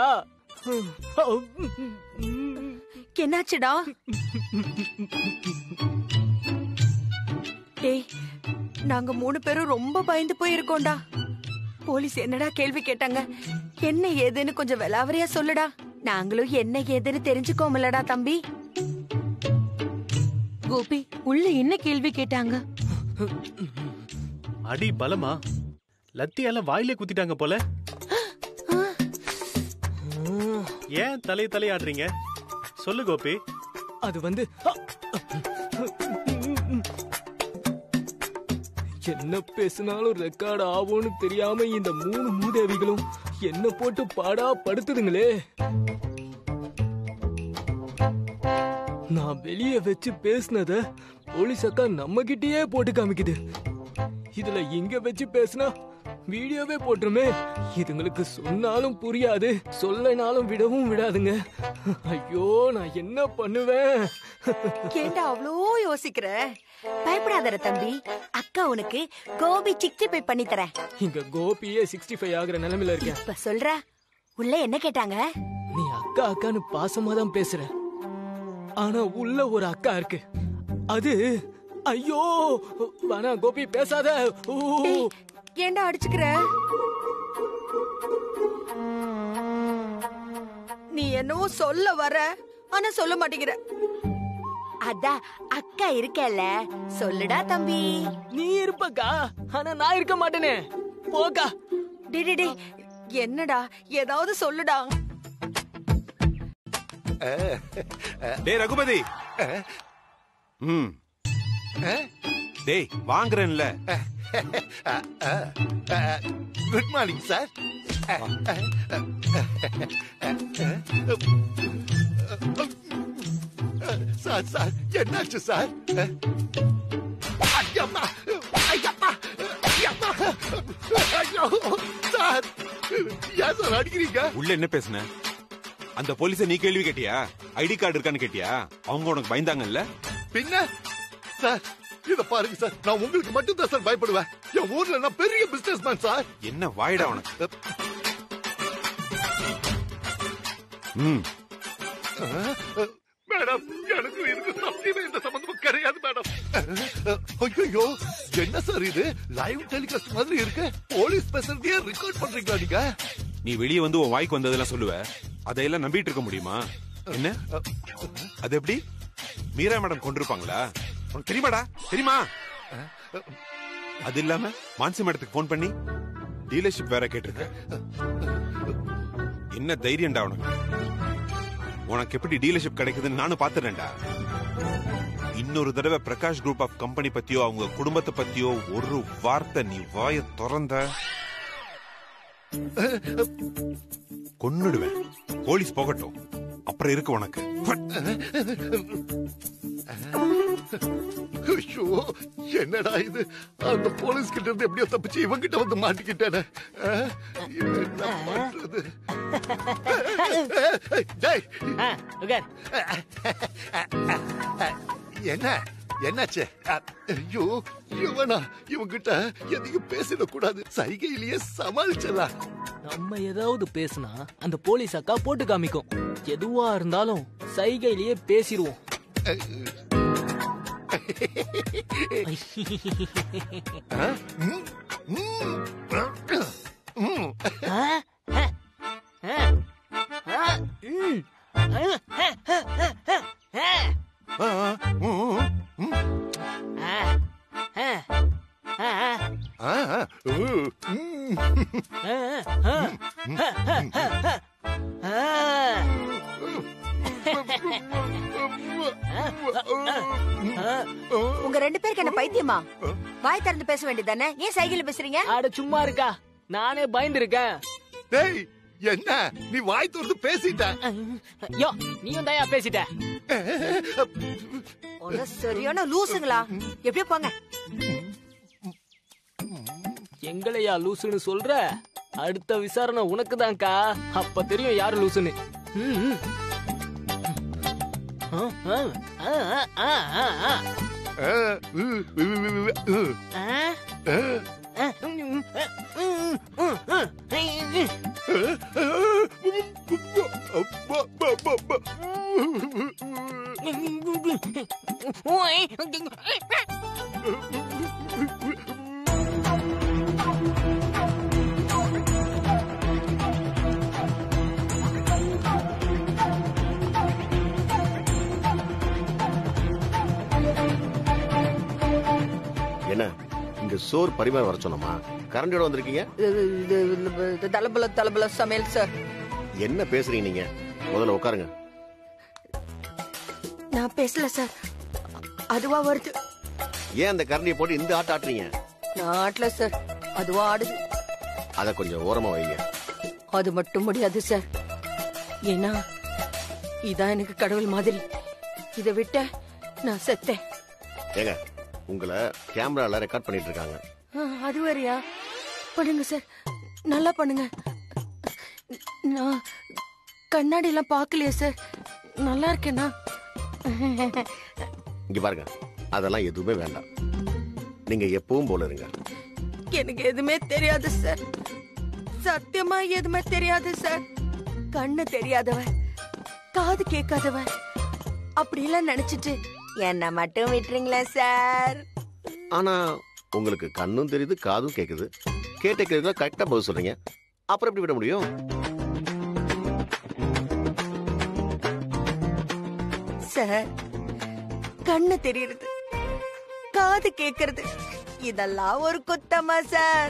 [SPEAKER 4] என்னாச்சுடா டேய் நாங்க மூணு பேரும் ரொம்ப பயந்து போயிருக்கோம்டா போலீஸ் என்னடா கேள்வி கேட்டாங்க என்ன ஏதுன்னு கொஞ்சம் விலாவரியா சொல்லுடா நாங்களும் என்ன ஏதுன்னு தெரிஞ்சுக்கோமலடா தம்பி
[SPEAKER 13] கோபி உள்ள என்ன கேள்வி கேட்டாங்க
[SPEAKER 14] அடி பலமா லத்தியால வாயிலே குத்திட்டாங்க போல ஏன் தலை தலையாடுறீங்க சொல்லு கோபி
[SPEAKER 9] அது வந்து என்ன பேசினாலும் ரெக்கார்ட் ஆகும்னு தெரியாம இந்த மூணு மூதேவிகளும் என்ன போட்டு பாடா படுத்துதுங்களே நான் வெளியே வச்சு பேசினத போலீஸ் அக்கா நம்ம கிட்டயே போட்டு காமிக்குது இதுல இங்க வச்சு பேசினா வீடியோவே போட்டுருமே இதுங்களுக்கு சொன்னாலும் புரியாது சொல்லனாலும் விடவும் விடாதுங்க ஐயோ நான் என்ன பண்ணுவேன்
[SPEAKER 4] கேட்டா அவ்வளோ யோசிக்கிற பயப்படாதடா தம்பி அக்கா உனக்கு கோபி சிக்ஸ்டி பை பண்ணி தரேன்
[SPEAKER 9] இங்க கோபியே சிக்ஸ்டி ஃபைவ் ஆகுற நிலைமையில இருக்கேன்
[SPEAKER 4] இப்ப சொல்ற உள்ள என்ன கேட்டாங்க
[SPEAKER 9] நீ அக்கா அக்கான்னு பாசமா தான் பேசுற ஆனா உள்ள ஒரு அக்கா இருக்கு அது ஐயோ வேணா கோபி பேசாத ஊ.
[SPEAKER 4] ஏன்டா அடிச்சுக்கிற நீ என்னவோ சொல்ல வர ஆனா சொல்ல மாட்டேங்கிற அதான் அக்கா இருக்கல சொல்லுடா தம்பி
[SPEAKER 9] நீ இருப்பக்கா ஆனா நான் இருக்க மாட்டேனே போக்கா
[SPEAKER 4] டே டே, டே என்னடா ஏதாவது சொல்லுடா
[SPEAKER 2] டேய் ரகுபதி ம் டேய் வாங்குறேன்ல
[SPEAKER 7] good morning sir sir sir என்னாச்சு சார் ஐயம்மா ஐயம்மா ஐயம்மா ஐயோ சார் ஏன் சார் அடிக்கிறீங்க
[SPEAKER 2] உள்ள என்ன பேசுன அந்த போலீஸ நீ கேள்வி கேட்டியா ஐடி கார்டு இருக்கான்னு கேட்டியா அவங்க உனக்கு பயந்தாங்கல்ல
[SPEAKER 7] பின்ன சார் இத பாருங்க சார் நான் உங்களுக்கு மட்டும் தான் சார் பயப்படுவேன் என் ஊர்ல நான் பெரிய பிசினஸ் மேன் சார்
[SPEAKER 2] என்ன வாயிடா உனக்கு ம்
[SPEAKER 7] மேடம் எனக்கு இதுக்கு சத்தியமே இந்த சம்பந்தமும் கிடையாது மேடம் ஐயோ என்ன சார் இது லைவ் டெலிகாஸ்ட் மாதிரி இருக்கு போலீஸ் பேசுறதையே ரெக்கார்ட் பண்றீங்களா நீங்க
[SPEAKER 2] நீ வெளியே வந்து உன் வாய்க்கு வந்ததெல்லாம் சொல்லுவ அதையெல்லாம் நம்பிட்டு இருக்க முடியுமா என்ன அது எப்படி மீரா மேடம் கொண்டிருப்பாங்களா உனக்கு தெரியுமாடா தெரியுமா அது இல்லாம மான்சி மேடத்துக்கு போன் பண்ணி டீலர்ஷிப் வேற கேட்டிருக்க என்ன தைரியம்டா உனக்கு உனக்கு எப்படி டீலர்ஷிப் கிடைக்குதுன்னு நானும் பாத்துறேன்டா இன்னொரு தடவை பிரகாஷ் குரூப் ஆஃப் கம்பெனி பத்தியோ அவங்க குடும்பத்தை பத்தியோ ஒரு வார்த்தை நீ வாய திறந்த கொன்னுடுவேன் போலீஸ் போகட்டும் அப்புறம் இருக்கு உனக்கு
[SPEAKER 7] ஐயோ என்னடா இது அந்த போலீஸ் கிட்ட இருந்து எப்படியோ தப்பிச்சு இவங்கிட்ட வந்து மாட்டிக்கிட்டேனே அஹ், என்ன பண்றது டேய். என்ன என்னாச்சு அ, ஐயோ இவனா இவங்கிட்ட எதையும் பேசிடக்கூடாது சைகையிலேயே சமாளிச்சலாம்
[SPEAKER 9] நம்ம ஏதாவது பேசினா அந்த போலீஸ் அக்கா போட்டு காமிக்கும் எதுவா இருந்தாலும் சைகையிலேயே பேசிடுவோம்
[SPEAKER 4] உங்க ரெண்டு பேருக்கு என்ன பைத்தியமா வாய் திறந்து பேச வேண்டியதானே ஏன் சைக்கிள் பேசுறீங்க
[SPEAKER 9] அட சும்மா இருக்கா நானே பயந்து இருக்கேன்
[SPEAKER 7] டேய் என்ன நீ வாய் திறந்து பேசிட்ட
[SPEAKER 9] யோ நீயும் தயா பேசிட்ட
[SPEAKER 4] உன்ன சரியான லூசுங்களா எப்படியோ போங்க
[SPEAKER 9] எங்களையா லூசுன்னு சொல்ற அடுத்த விசாரணை உனக்கு தான்க்கா அப்ப தெரியும் யாரு லூசுன்னு ம், ம். ஆ, ஆ, ஆ, ஆ, ஆ, ஆ.
[SPEAKER 7] ஆ, உ, உ, உ, உ, உ.
[SPEAKER 9] ஆ?
[SPEAKER 7] ஆ.
[SPEAKER 9] ஆ, ம், ம், ம், ம், ம், ம். ஓய்.
[SPEAKER 1] என்ன இங்க சோறு பரிமாற வர சொன்னோமா கரண்டியோட வந்திருக்கீங்க
[SPEAKER 4] இது- இது- இது- இது தலபல தலபல சமையல் சார்
[SPEAKER 1] என்ன பேசுறீங்க நீங்க முதல்ல உட்காருங்க
[SPEAKER 4] நான் பேசல சார் அதுவா வருது
[SPEAKER 1] ஏன் அந்த கரண்டியை போட்டு இந்த ஆட்ட ஆட்டுறீங்க
[SPEAKER 4] நான் ஆட்டல சார் அதுவா ஆடுது
[SPEAKER 1] அதை கொஞ்சம் ஓரமா வைங்க
[SPEAKER 4] அது மட்டும் முடியாது சார் ஏன்னா இதான் எனக்கு கடவுள் மாதிரி இதை விட்ட நான் செத்தேன்
[SPEAKER 1] ஏங்க உங்களை கேமரால ரெக்கார்ட் பண்ணிட்டு இருக்காங்க
[SPEAKER 4] ஆ, அது வேறயா பண்ணுங்க சார் நல்லா பண்ணுங்க நான் கண்ணாடி எல்லாம் பார்க்கலையே சார் நல்லா இருக்கேனா
[SPEAKER 1] இங்க பாருங்க அதெல்லாம் எதுவுமே வேண்டாம் நீங்க எப்பவும் போல இருங்க
[SPEAKER 4] எனக்கு எதுவுமே தெரியாது சார் சத்தியமா எதுவுமே தெரியாது சார் கண்ணு தெரியாதவன் காது கேட்காதவன் அப்படிலாம் நினைச்சிட்டு என்ன மட்டும் விட்டுறீங்களா சார்
[SPEAKER 1] ஆனா உங்களுக்கு கண்ணும் தெரியுது காதும் கேக்குது கேட்ட கேட்க கரெக்டா பதில் சொல்றீங்க அப்புறம் எப்படி விட முடியும்
[SPEAKER 4] சார் கண்ணு தெரியறது காது கேக்குறது இதெல்லாம் ஒரு குத்தமா சார்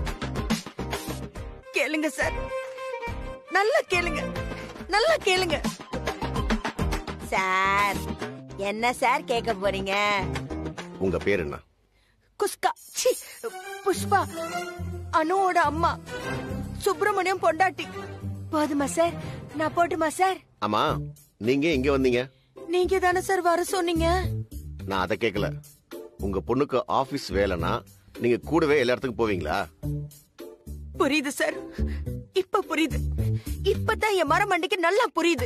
[SPEAKER 4] கேளுங்க சார் நல்லா கேளுங்க நல்லா கேளுங்க சார் என்ன சார் கேட்க போறீங்க
[SPEAKER 1] உங்க பேர் என்ன
[SPEAKER 4] குஸ்கா சி புஷ்பா அனுவோட அம்மா சுப்பிரமணியம் பொண்டாட்டி போதுமா சார் நான் போட்டுமா சார்
[SPEAKER 1] ஆமா நீங்க இங்க வந்தீங்க
[SPEAKER 4] நீங்க தானே சார் வர சொன்னீங்க
[SPEAKER 1] நான் அதை கேட்கல உங்க பொண்ணுக்கு ஆபீஸ் வேலைனா நீங்க கூடவே எல்லா இடத்துக்கும் போவீங்களா
[SPEAKER 4] புரியுது சார் இப்ப புரியுது இப்பதான் என் மரமண்டைக்கு நல்லா புரியுது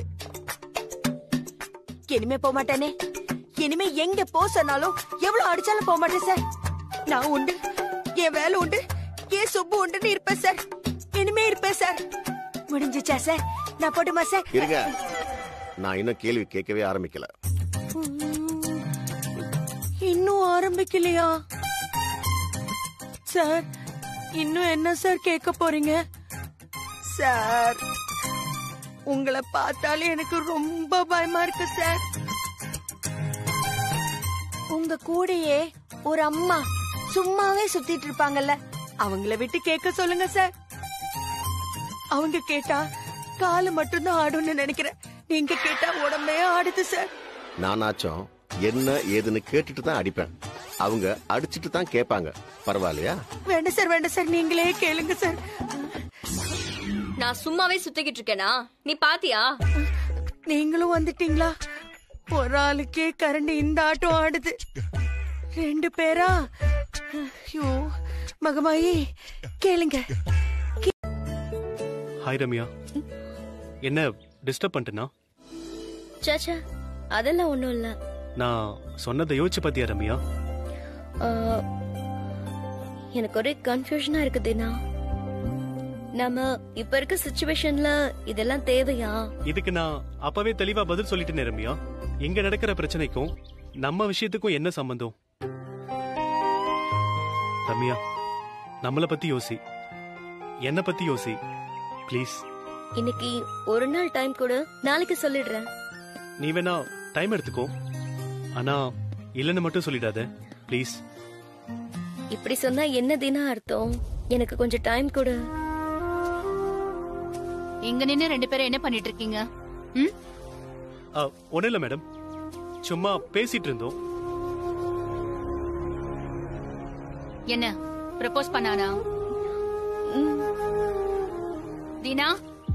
[SPEAKER 4] இனிமே போக மாட்டேனே இனிமே எங்க போ சொன்னாலும் எவ்வளவு அடிச்சாலும் போக மாட்டேன் சார் நான் உண்டு என் வேலை உண்டு என் சுப்பு உண்டுன்னு இருப்பேன் சார் இனிமே இருப்பேன் சார் முடிஞ்சுச்சா சார் நான் போட்டுமா சார்
[SPEAKER 1] இருங்க நான் இன்னும் கேள்வி கேட்கவே ஆரம்பிக்கல
[SPEAKER 4] இன்னும் ஆரம்பிக்கலையா சார் இன்னும் என்ன சார் கேட்க போறீங்க சார் உங்களை பார்த்தாலே எனக்கு ரொம்ப பயமா இருக்கு சார் உங்க கூடயே ஒரு அம்மா சும்மாவே சுத்திட்டு இருப்பாங்கல்ல அவங்கள விட்டு கேட்க சொல்லுங்க சார் அவங்க கேட்டா காலு மட்டும்தான் ஆடும்னு நினைக்கிறேன் நீங்க கேட்டா உடம்பே ஆடுது சார்
[SPEAKER 1] நானாச்சும் என்ன ஏதுன்னு கேட்டுட்டு தான் அடிப்பேன் அவங்க அடிச்சிட்டு தான் கேட்பாங்க பரவாயில்லையா
[SPEAKER 4] வேண்டாம் சார் வேண்டாம் சார் நீங்களே கேளுங்க சார்
[SPEAKER 3] நான் சும்மாவே சுத்திக்கிட்டு இருக்கேனா நீ பாத்தியா
[SPEAKER 4] நீங்களும் வந்துட்டீங்களா ஒரு ஆளுக்கே கரண்ட் இந்த ஆட்டம் ஆடுது ரெண்டு பேரா ஐயோ மகமாயி கேளுங்க
[SPEAKER 14] ஹாய் ரம்யா என்ன டிஸ்டர்ப் பண்ணிட்டேனா
[SPEAKER 6] சாச்சா அதெல்லாம் ஒண்ணும் இல்ல
[SPEAKER 14] நான் சொன்னதை யோசிச்சு பாத்தியா ரம்யா
[SPEAKER 6] ஆ, எனக்கு ஒரே கன்ஃபியூஷனா இருக்குதுண்ணா நம்ம இப்ப இருக்க சுச்சுவேஷன்ல இதெல்லாம் தேவையா
[SPEAKER 14] இதுக்கு நான் அப்பவே தெளிவா பதில் சொல்லிட்டேனே ரம்யா இங்க நடக்கிற பிரச்சனைக்கும் நம்ம விஷயத்துக்கும் என்ன சம்பந்தம் ரம்யா நம்மள பத்தி யோசி என்ன பத்தி யோசி ப்ளீஸ்
[SPEAKER 6] இன்னைக்கு ஒரு நாள் டைம் கொடு நாளைக்கு சொல்லிடுறேன்
[SPEAKER 14] நீ வேணா டைம் எடுத்துக்கோ ஆனா இல்லைன்னு மட்டும் சொல்லிடாத ப்ளீஸ்
[SPEAKER 6] இப்படி சொன்னா என்ன தினம் அர்த்தம் எனக்கு கொஞ்சம் டைம் கொடு
[SPEAKER 8] இங்க நின்னு ரெண்டு பேரும் என்ன பண்ணிட்டு இருக்கீங்க ம்
[SPEAKER 14] ஒன்றும் இல்லை மேடம் சும்மா பேசிட்டு இருந்தோம்
[SPEAKER 8] என்ன ப்ரப்போஸ் பண்ணானா தீனா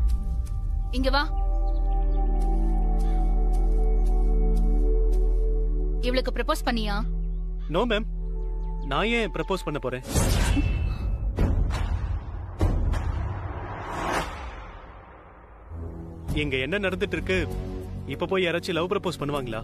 [SPEAKER 8] இங்க வா இவளுக்கு ப்ரப்போஸ் பண்ணியா
[SPEAKER 14] நோ மேம் நான் ஏன் ப்ரப்போஸ் பண்ண போறேன் இங்க என்ன நடந்துட்டு இருக்கு இப்ப போய் யாராச்சும் லவ் ப்ரப்போஸ் பண்ணுவாங்களா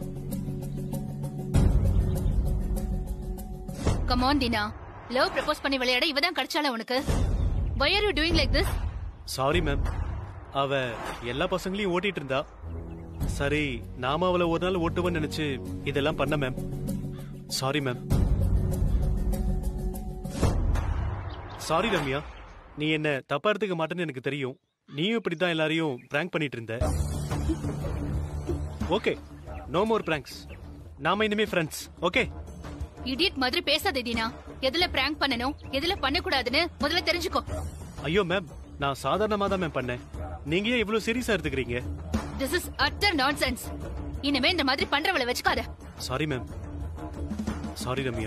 [SPEAKER 8] கமான் டினா லவ் ப்ரப்போஸ் பண்ணி விளையாட இவ தான் கிடைச்சால உனக்கு why are you doing like this
[SPEAKER 14] sorry ma'am அவ எல்லா பசங்களையும் ஓட்டிட்டு இருந்தா சரி நாம அவளை ஒரு நாள் ஓட்டுவேன்னு நினைச்சு இதெல்லாம் பண்ண ma'am sorry ma'am sorry Ramya நீ என்ன தப்பா எடுத்துக்க மாட்டேன்னு எனக்கு தெரியும் நீயும் இப்படித்தான் எல்லாரையும் பிராங்க் பண்ணிட்டு இருந்த ஓகே நோ மோர் பிராங்க்ஸ் நாம இனிமே ஃப்ரெண்ட்ஸ் ஓகே
[SPEAKER 8] இடியட் மாதிரி பேசாத டினா எதுல பிராங்க் பண்ணணும் எதுல பண்ண கூடாதுன்னு முதல்ல தெரிஞ்சுக்கோ
[SPEAKER 14] ஐயோ மேம் நான் சாதாரணமா தான் மேம் பண்ணேன் நீங்க ஏன் இவ்வளவு சீரியஸா எடுத்துக்கிறீங்க
[SPEAKER 8] திஸ் இஸ் அட்டர் நான்சென்ஸ் இனிமே இந்த மாதிரி பண்றவளை வச்சுக்காத
[SPEAKER 14] சாரி மேம் சாரி ரம்யா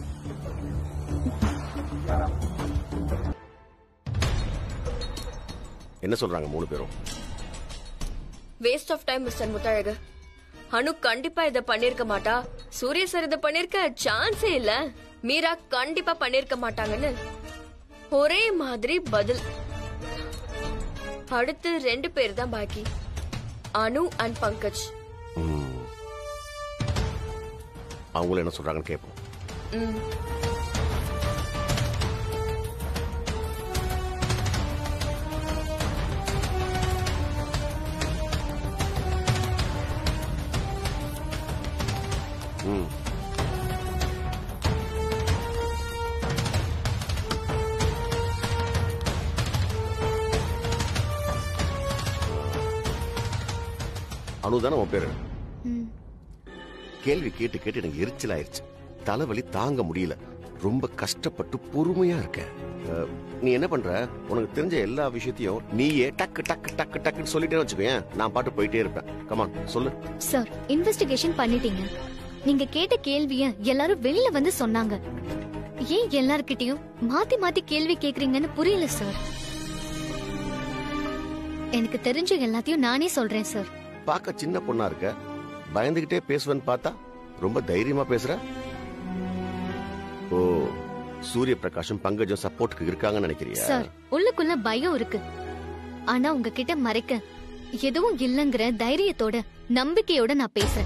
[SPEAKER 1] என்ன சொல்றாங்க மூணு பேரும்
[SPEAKER 3] waste of time mister Muthazhagu Anu கண்டிப்பா இத பண்ணிருக்க மாட்டா சூரிய சார் இத பண்ணிருக்க சான்ஸே இல்ல மீரா கண்டிப்பா பண்ணிருக்க மாட்டாங்கன்னு ஒரே மாதிரி பதில் அடுத்து ரெண்டு பேர் தான் பாக்கி அனு அண்ட் பங்கஜ்
[SPEAKER 1] ம். அவங்களும் என்ன சொல்றாங்கன்னு கேட்போம்
[SPEAKER 3] ம்.
[SPEAKER 1] ம் அனுதானே உன் பேரு கேள்வி கேட்டு கேட்டு எனக்கு எரிச்சல் ஆயிருச்சு தலைவலி தாங்க முடியல ரொம்ப கஷ்டப்பட்டு பொறுமையா இருக்கேன் அஹ், நீ என்ன பண்ற உனக்கு தெரிஞ்ச எல்லா விஷயத்தையும் நீயே டக்கு டக்கு டக்கு டக்குன்னு சொல்லிட்டே வச்சுக்கோயேன் நான் பாட்டு போயிட்டே இருப்பேன் கமான் சொல்லு
[SPEAKER 5] சார் இன்வெஸ்டிகேஷன் பண்ணிட்டீங்க நீங்க கேட்ட கேள்விய எல்லாரும் வெளியில வந்து சொன்னாங்க ஏன் எல்லார்கிட்டயும் மாத்தி மாத்தி கேள்வி கேக்குறீங்கன்னு புரியல சார் எனக்கு தெரிஞ்ச எல்லாத்தையும் நானே சொல்றேன் சார்
[SPEAKER 1] பார்க்க சின்ன பொண்ணா இருக்க பயந்துகிட்டே பேசுவேன்னு பார்த்தா ரொம்ப தைரியமா பேசுற ஓ சூரிய பிரகாஷும் பங்கஜம் சப்போர்ட்டுக்கு இருக்காங்கன்னு நினைக்கிறியா
[SPEAKER 5] சார் உள்ளுக்குள்ள பயம் இருக்கு ஆனா உங்ககிட்ட மறைக்க எதுவும் இல்லங்கிற தைரியத்தோட நம்பிக்கையோட நான் பேசுறேன்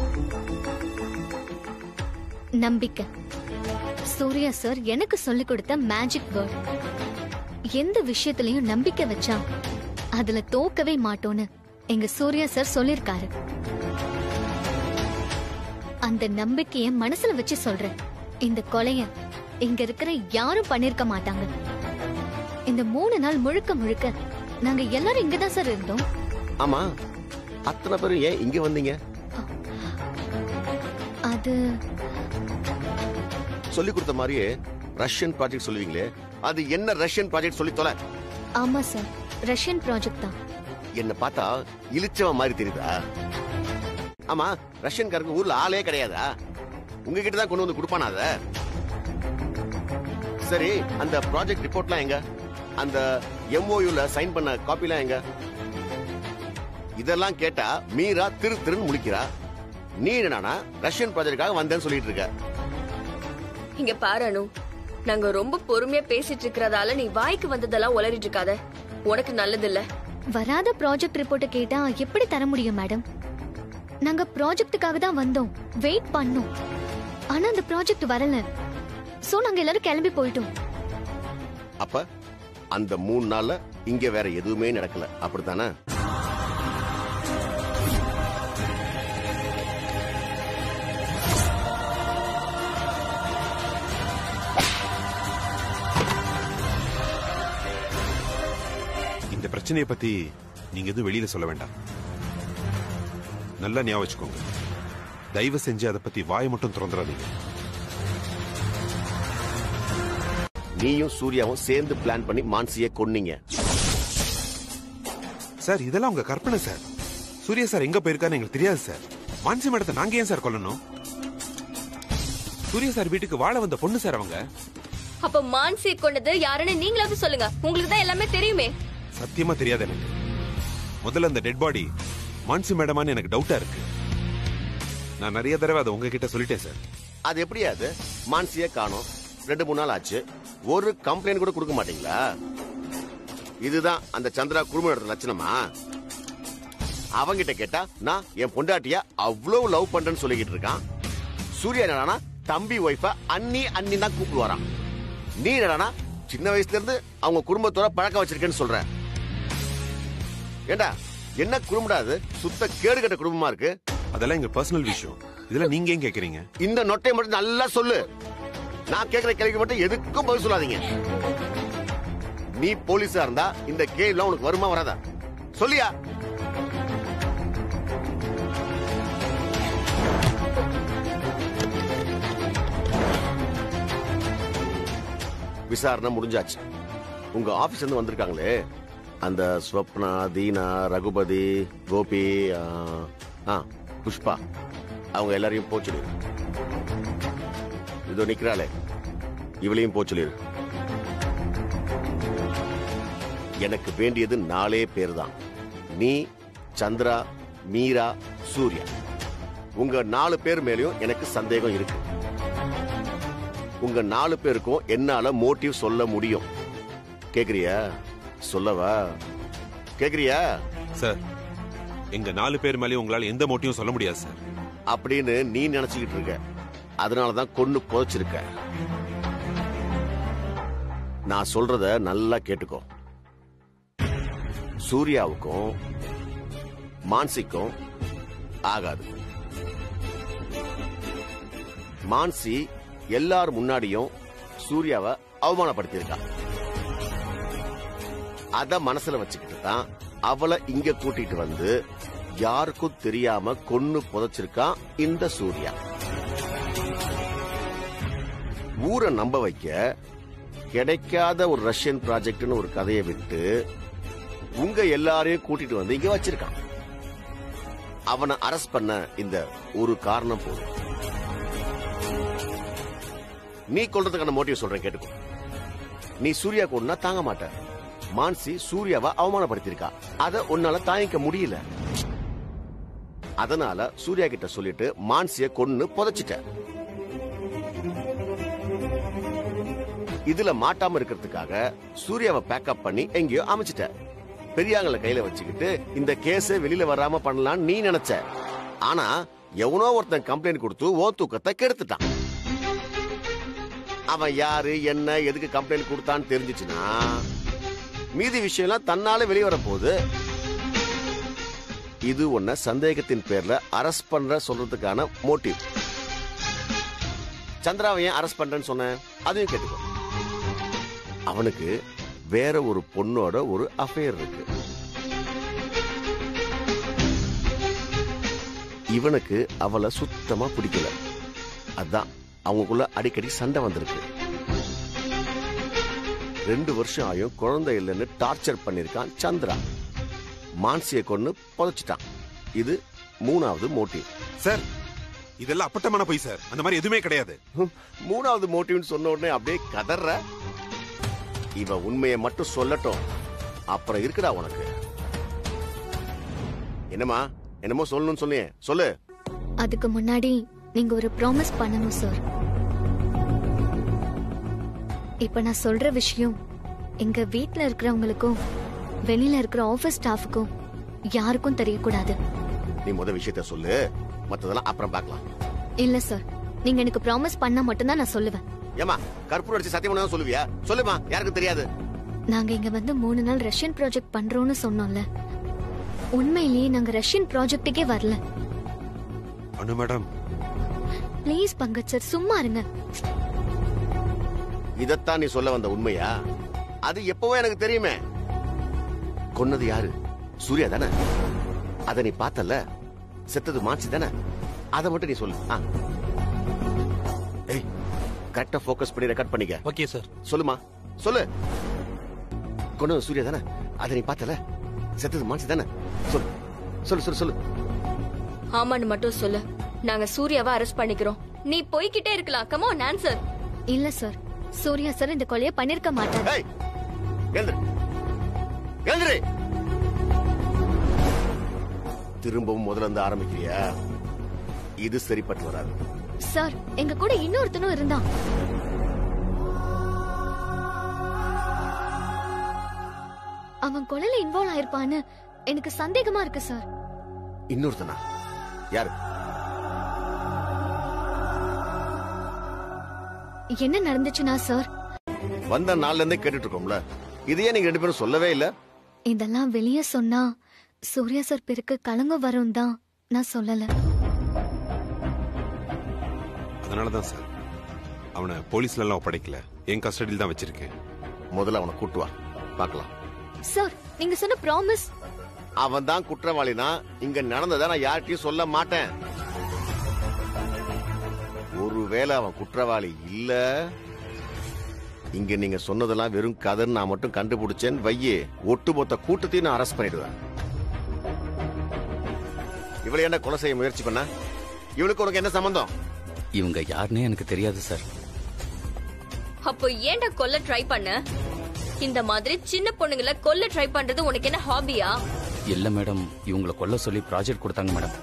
[SPEAKER 5] நம்பிக்கை சூர்யா சார் எனக்கு சொல்லிக் கொடுத்த மேஜிக் வேர்ட் எந்த விஷயத்திலையும் நம்பிக்கை வச்சா அதுல தோக்கவே மாட்டோன்னு எங்க சூர்யா சார் சொல்லிருக்காரு அந்த நம்பிக்கைய மனசுல வச்சு சொல்றேன் இந்த கொலைய இங்க இருக்கிற யாரும் பண்ணிருக்க மாட்டாங்க இந்த மூணு நாள் முழுக்க முழுக்க நாங்க எல்லாரும் இங்கதான் சார் இருந்தோம்
[SPEAKER 1] ஆமா அத்தனை பேரும் ஏன் இங்க வந்தீங்க
[SPEAKER 5] அது
[SPEAKER 1] சொல்லி கொடுத்த மாதிரியே ரஷ்யன் ப்ராஜெக்ட் சொல்லுவீங்களே அது என்ன ரஷ்யன் ப்ராஜெக்ட் சொல்லி தொலை
[SPEAKER 5] ஆமா சார் ரஷ்யன் ப்ராஜெக்ட் தான்
[SPEAKER 1] என்ன பார்த்தா இழிச்சவன் மாதிரி தெரியுதா ஆமா ரஷ்யன்காரங்க ஊர்ல ஆளே கிடையாதா உங்ககிட்ட தான் கொண்டு வந்து கொடுப்பானா அத சரி அந்த ப்ராஜெக்ட் ரிப்போர்ட்லாம் எங்க அந்த எம்ஓயூல சைன் பண்ண காப்பிலாம் எங்க இதெல்லாம் கேட்டா மீரா திரு திருன்னு முழிக்கிறா நீ என்னன்னா ரஷ்யன் ப்ராஜெக்டுக்காக வந்தேன்னு சொல்லிட்டு இருக்க
[SPEAKER 3] இங்க பாரு அனு நாங்க ரொம்ப பொறுமையா பேசிட்டு இருக்கறதால நீ வாய்க்கு வந்ததெல்லாம் உளறிட்டு இருக்காத உனக்கு நல்லது இல்ல
[SPEAKER 5] வராத ப்ராஜெக்ட் ரிப்போர்ட்ட கேட்டா எப்படி தர முடியும் மேடம் நாங்க ப்ராஜெக்ட்டுக்காக தான் வந்தோம் வெயிட் பண்ணோம் ஆனா அந்த ப்ராஜெக்ட் வரல சோ நாங்க எல்லாரும் கிளம்பி போயிட்டோம்
[SPEAKER 1] அப்ப அந்த மூணு நாள்ல இங்க வேற எதுவுமே நடக்கல அப்படித்தானே
[SPEAKER 2] இந்த பிரச்சனையை பத்தி நீங்க எதுவும் வெளியில சொல்ல வேண்டாம் நல்லா ஞாபகம் வச்சுக்கோங்க தயவு செஞ்சு அதை பத்தி வாயை மட்டும் திறந்துடாதீங்க
[SPEAKER 1] நீயும் சூர்யாவும் சேர்ந்து பிளான் பண்ணி மான்சியை கொன்னீங்க
[SPEAKER 2] சார் இதெல்லாம் உங்க கற்பனை சார் சூர்யா சார் எங்க போயிருக்கான்னு எங்களுக்கு தெரியாது சார் மான்சி மேடத்தை நாங்க ஏன் சார் கொல்லணும் சூர்யா சார் வீட்டுக்கு வாழ வந்த பொண்ணு சார் அவங்க
[SPEAKER 3] அப்ப மான்சியை கொண்டது யாருன்னு நீங்களாவது சொல்லுங்க உங்களுக்கு தான் எல்லாமே தெரியுமே
[SPEAKER 2] சத்தியமா தெரியாது எனக்கு முதல்ல அந்த டெட் பாடி மான்சி மேடமான்னு எனக்கு டவுட்டா இருக்கு நான் நிறைய தடவை அதை உங்ககிட்ட சொல்லிட்டேன் சார்
[SPEAKER 1] அது எப்படியா அது மான்சியே காணோம் ரெண்டு மூணு நாள் ஆச்சு ஒரு கம்ப்ளைண்ட் கூட கொடுக்க மாட்டீங்களா இதுதான் அந்த சந்திரா குடும்ப லட்சணமா அவங்கிட்ட கேட்டா நான் என் பொண்டாட்டிய அவ்வளவு லவ் பண்றேன்னு சொல்லிக்கிட்டு இருக்கான் சூர்யா என்னடானா தம்பி ஒய்ஃப அண்ணி அண்ணி தான் கூப்பிடுவாராம் நீ என்னடானா சின்ன வயசுல இருந்து அவங்க குடும்பத்தோட பழக்கம் வச்சிருக்கேன்னு சொல்ற ஏண்டா என்ன குடும்படா அது சுத்த கேடு கட்ட குடும்பமா இருக்கு
[SPEAKER 2] அதெல்லாம் எங்க பர்சனல் விஷயம் இதுல நீங்க ஏன் கேக்குறீங்க
[SPEAKER 1] இந்த நொட்டையை மட்டும் நல்லா சொல்லு நான் கேக்குற கேள்விக்கு மட்டும் எதுக்கும் பதில் சொல்லாதீங்க நீ போலீஸா இருந்தா இந்த கேள்வி உனக்கு வருமா வராதா சொல்லியா விசாரணை முடிஞ்சாச்சு உங்க ஆபீஸ் இருந்து வந்திருக்காங்களே அந்த ஸ்வப்னா தீனா ரகுபதி கோபி ஆ, ஆ புஷ்பா அவங்க எல்லாரையும் போச்சுடு இதோ நிக்கிறாளே இவளையும் போச்சொல்லிரு எனக்கு வேண்டியது நாலே பேர் தான் நீ சந்திரா மீரா சூர்யா உங்க நாலு பேர் மேலயும் எனக்கு சந்தேகம் இருக்கு உங்க நாலு பேருக்கும் என்னால மோட்டிவ் சொல்ல முடியும் கேக்குறியா சொல்லவா கேக்குறியா
[SPEAKER 2] சார் எங்க நாலு பேர் மேலேயும் உங்களால எந்த மோட்டிவும் சொல்ல முடியாது சார்
[SPEAKER 1] அப்படின்னு நீ நினைச்சுக்கிட்டு இருக்க அதனாலதான் கொன்னு புதைச்சிருக்க நான் சொல்றத நல்லா கேட்டுக்கோ சூர்யாவுக்கும் மான்சிக்கும் ஆகாது மான்சி எல்லார் முன்னாடியும் சூர்யாவை அவமானப்படுத்தியிருக்கா அத மனசுல வச்சுக்கிட்டு தான் அவளை இங்க கூட்டிட்டு வந்து யாருக்கும் தெரியாம கொன்னு புதைச்சிருக்கான் இந்த சூர்யா ஊரை நம்ப வைக்க கிடைக்காத ஒரு ரஷ்யன் ப்ராஜெக்ட்னு ஒரு கதையை விட்டு உங்க எல்லாரையும் கூட்டிட்டு வந்து இங்க வச்சிருக்கான் அவனை அரெஸ்ட் பண்ண இந்த ஒரு காரணம் போதும் நீ கொள்றதுக்கான மோட்டிவ் சொல்றேன் கேட்டுக்கோ நீ சூர்யா கொண்டா தாங்க மாட்ட மான்சி சூர்யாவை அவமானப்படுத்தியிருக்கா அத உன்னால தாங்கிக்க முடியல அதனால சூர்யா கிட்ட சொல்லிட்டு மான்சிய கொன்னு புதைச்சிட்ட இதுல மாட்டாம இருக்கிறதுக்காக சூர்யாவை பேக்கப் பண்ணி எங்கேயோ அமைச்சிட்ட பெரியாங்கள கையில வச்சுக்கிட்டு இந்த கேஸ் வெளியில வராம பண்ணலாம்னு நீ நினைச்ச ஆனா எவனோ ஒருத்தன் கம்ப்ளைண்ட் கொடுத்து ஓ தூக்கத்தை கெடுத்துட்டான் அவன் யாரு என்ன எதுக்கு கம்ப்ளைண்ட் கொடுத்தான்னு தெரிஞ்சுச்சுன்னா மீதி விஷயம்லாம் தன்னால வெளியே வர போகுது இது உன்ன சந்தேகத்தின் பேர்ல அரெஸ்ட் பண்ற சொல்றதுக்கான மோட்டிவ் சந்திராவை ஏன் அரெஸ்ட் பண்றேன்னு சொன்னேன் அதையும் கேட்டுக்கோ அவனுக்கு வேற ஒரு பொண்ணோட ஒரு அஃபேர் இருக்கு இவனுக்கு அவளை சுத்தமா பிடிக்கல அதான் அவங்களுக்குள்ள அடிக்கடி சண்டை வந்திருக்கு ரெண்டு வருஷம் ஆயும் குழந்தை இல்லைன்னு டார்ச்சர் பண்ணிருக்கான் சந்திரா மான்சிய கொன்னு புதைச்சிட்டான் இது மூணாவது மோட்டிவ்
[SPEAKER 2] சார் இதெல்லாம் அப்பட்டமான போய் சார் அந்த மாதிரி எதுவுமே கிடையாது
[SPEAKER 1] மூணாவது மோட்டிவ்னு சொன்ன உடனே அப்படியே கதற இவ உண்மையை மட்டும் சொல்லட்டும் அப்புறம் இருக்குடா உனக்கு என்னம்மா என்னமோ சொல்லணும்னு சொன்னியே சொல்லு
[SPEAKER 5] அதுக்கு முன்னாடி நீங்க ஒரு ப்ராமிஸ் பண்ணணும் சார் இப்ப நான் சொல்ற விஷயம் எங்க வீட்ல இருக்கிறவங்களுக்கும் வெளியில இருக்கிற ஆபீஸ் ஸ்டாஃபுக்கும் யாருக்கும் தெரியக்கூடாது
[SPEAKER 1] நீ முத விஷயத்த சொல்லு மத்ததெல்லாம் அப்புறம் பார்க்கலாம்
[SPEAKER 5] இல்ல சார் நீங்க எனக்கு ப்ராமிஸ் பண்ணா மட்டும்தான் நான் சொல்லுவேன்
[SPEAKER 1] ஏமா கற்பூரம் அடிச்சு சத்தியம் பண்ணா சொல்லுவியா சொல்லுமா யாருக்கும் தெரியாது
[SPEAKER 5] நாங்க இங்க வந்து மூணு நாள் ரஷ்யன் ப்ராஜெக்ட் பண்றோம்னு சொன்னோம்ல உண்மையிலேயே நாங்க ரஷ்யன் ப்ராஜெக்ட்டுக்கே வரல
[SPEAKER 2] Anu madam
[SPEAKER 5] please Pankaj sir சும்மா இருங்க
[SPEAKER 1] இதத்தான் நீ சொல்ல வந்த உண்மையா அது எப்பவோ எனக்கு தெரியுமே கொன்னது யாரு சூர்யா தானே அத நீ பார்த்தல செத்தது மாச்சி தானே அத மட்டும் நீ சொல்லு ஆ. ஏய் கரெக்டா ஃபோக்கஸ் பண்ணி ரெக்கார்ட் பண்ணிக்க
[SPEAKER 14] ஓகே சார்
[SPEAKER 1] சொல்லுமா சொல்லு கொன்னது சூர்யா தானே அத நீ பார்த்தல செத்தது மாச்சி தானே சொல்லு சொல்லு சொல்லு சொல்லு
[SPEAKER 3] ஆமான்னு மட்டும் சொல்லு நாங்க சூர்யாவை அரெஸ்ட் பண்ணிக்கிறோம் நீ போய்கிட்டே இருக்கலாம் கமோன் ஆன்சர்
[SPEAKER 5] இல்ல சார் சூர்யா சார் இந்த கொலையை பண்ணிருக்க மாட்டாரு
[SPEAKER 1] எழுந்துரு எழுந்துரு திரும்பவும் முதல்ல இருந்து ஆரம்பிக்கிறியா இது சரிப்பட்டு வராது
[SPEAKER 5] சார் எங்க கூட இன்னொருத்தனும் இருந்தான் அவன் கொலையில இன்வால்வ் ஆயிருப்பான்னு எனக்கு சந்தேகமா இருக்கு சார்
[SPEAKER 1] இன்னொருத்தனா யாரு
[SPEAKER 5] என்ன நடந்துச்சுன்னா சார்
[SPEAKER 1] வந்த நாள்ல இருந்தே கேட்டுட்டு இருக்கோம்ல இதையே நீங்க ரெண்டு பேரும் சொல்லவே இல்ல
[SPEAKER 5] இதெல்லாம் வெளியே சொன்னா சூர்யா சார் பேருக்கு களங்கம் வரும் தான் நான் சொல்லல
[SPEAKER 2] அதனால தான் சார் அவனை போலீஸ்ல எல்லாம் ஒப்படைக்கல என் கஸ்டடியில் தான் வச்சிருக்கேன்
[SPEAKER 1] முதல்ல அவனை கூட்டு வா பார்க்கலாம்
[SPEAKER 5] சார் நீங்க சொன்ன ப்ராமிஸ்
[SPEAKER 1] அவன் தான் குற்றவாளினா இங்க நடந்ததை நான் யார்கிட்டயும் சொல்ல மாட்டேன் ஒருவேளை அவன் குற்றவாளி இல்ல இங்க நீங்க சொன்னதெல்லாம் வெறும் கதைன்னு நான் மட்டும் கண்டுபிடிச்சேன்னு வையே ஒட்டுமொத்த கூட்டத்தையும் நான் அரெஸ்ட் பண்ணிடுவேன் இவளை என்ன கொலை செய்ய முயற்சி பண்ண இவளுக்கு உனக்கு என்ன சம்பந்தம்
[SPEAKER 15] இவங்க யாருன்னே எனக்கு தெரியாது சார்
[SPEAKER 3] அப்போ ஏன்டா கொல்ல ட்ரை பண்ண இந்த மாதிரி சின்ன பொண்ணுங்களை கொல்ல ட்ரை பண்றது உனக்கு என்ன ஹாபியா
[SPEAKER 15] இல்ல மேடம் இவங்களை கொல்ல சொல்லி ப்ராஜெக்ட் கொடுத்தாங்க மேடம்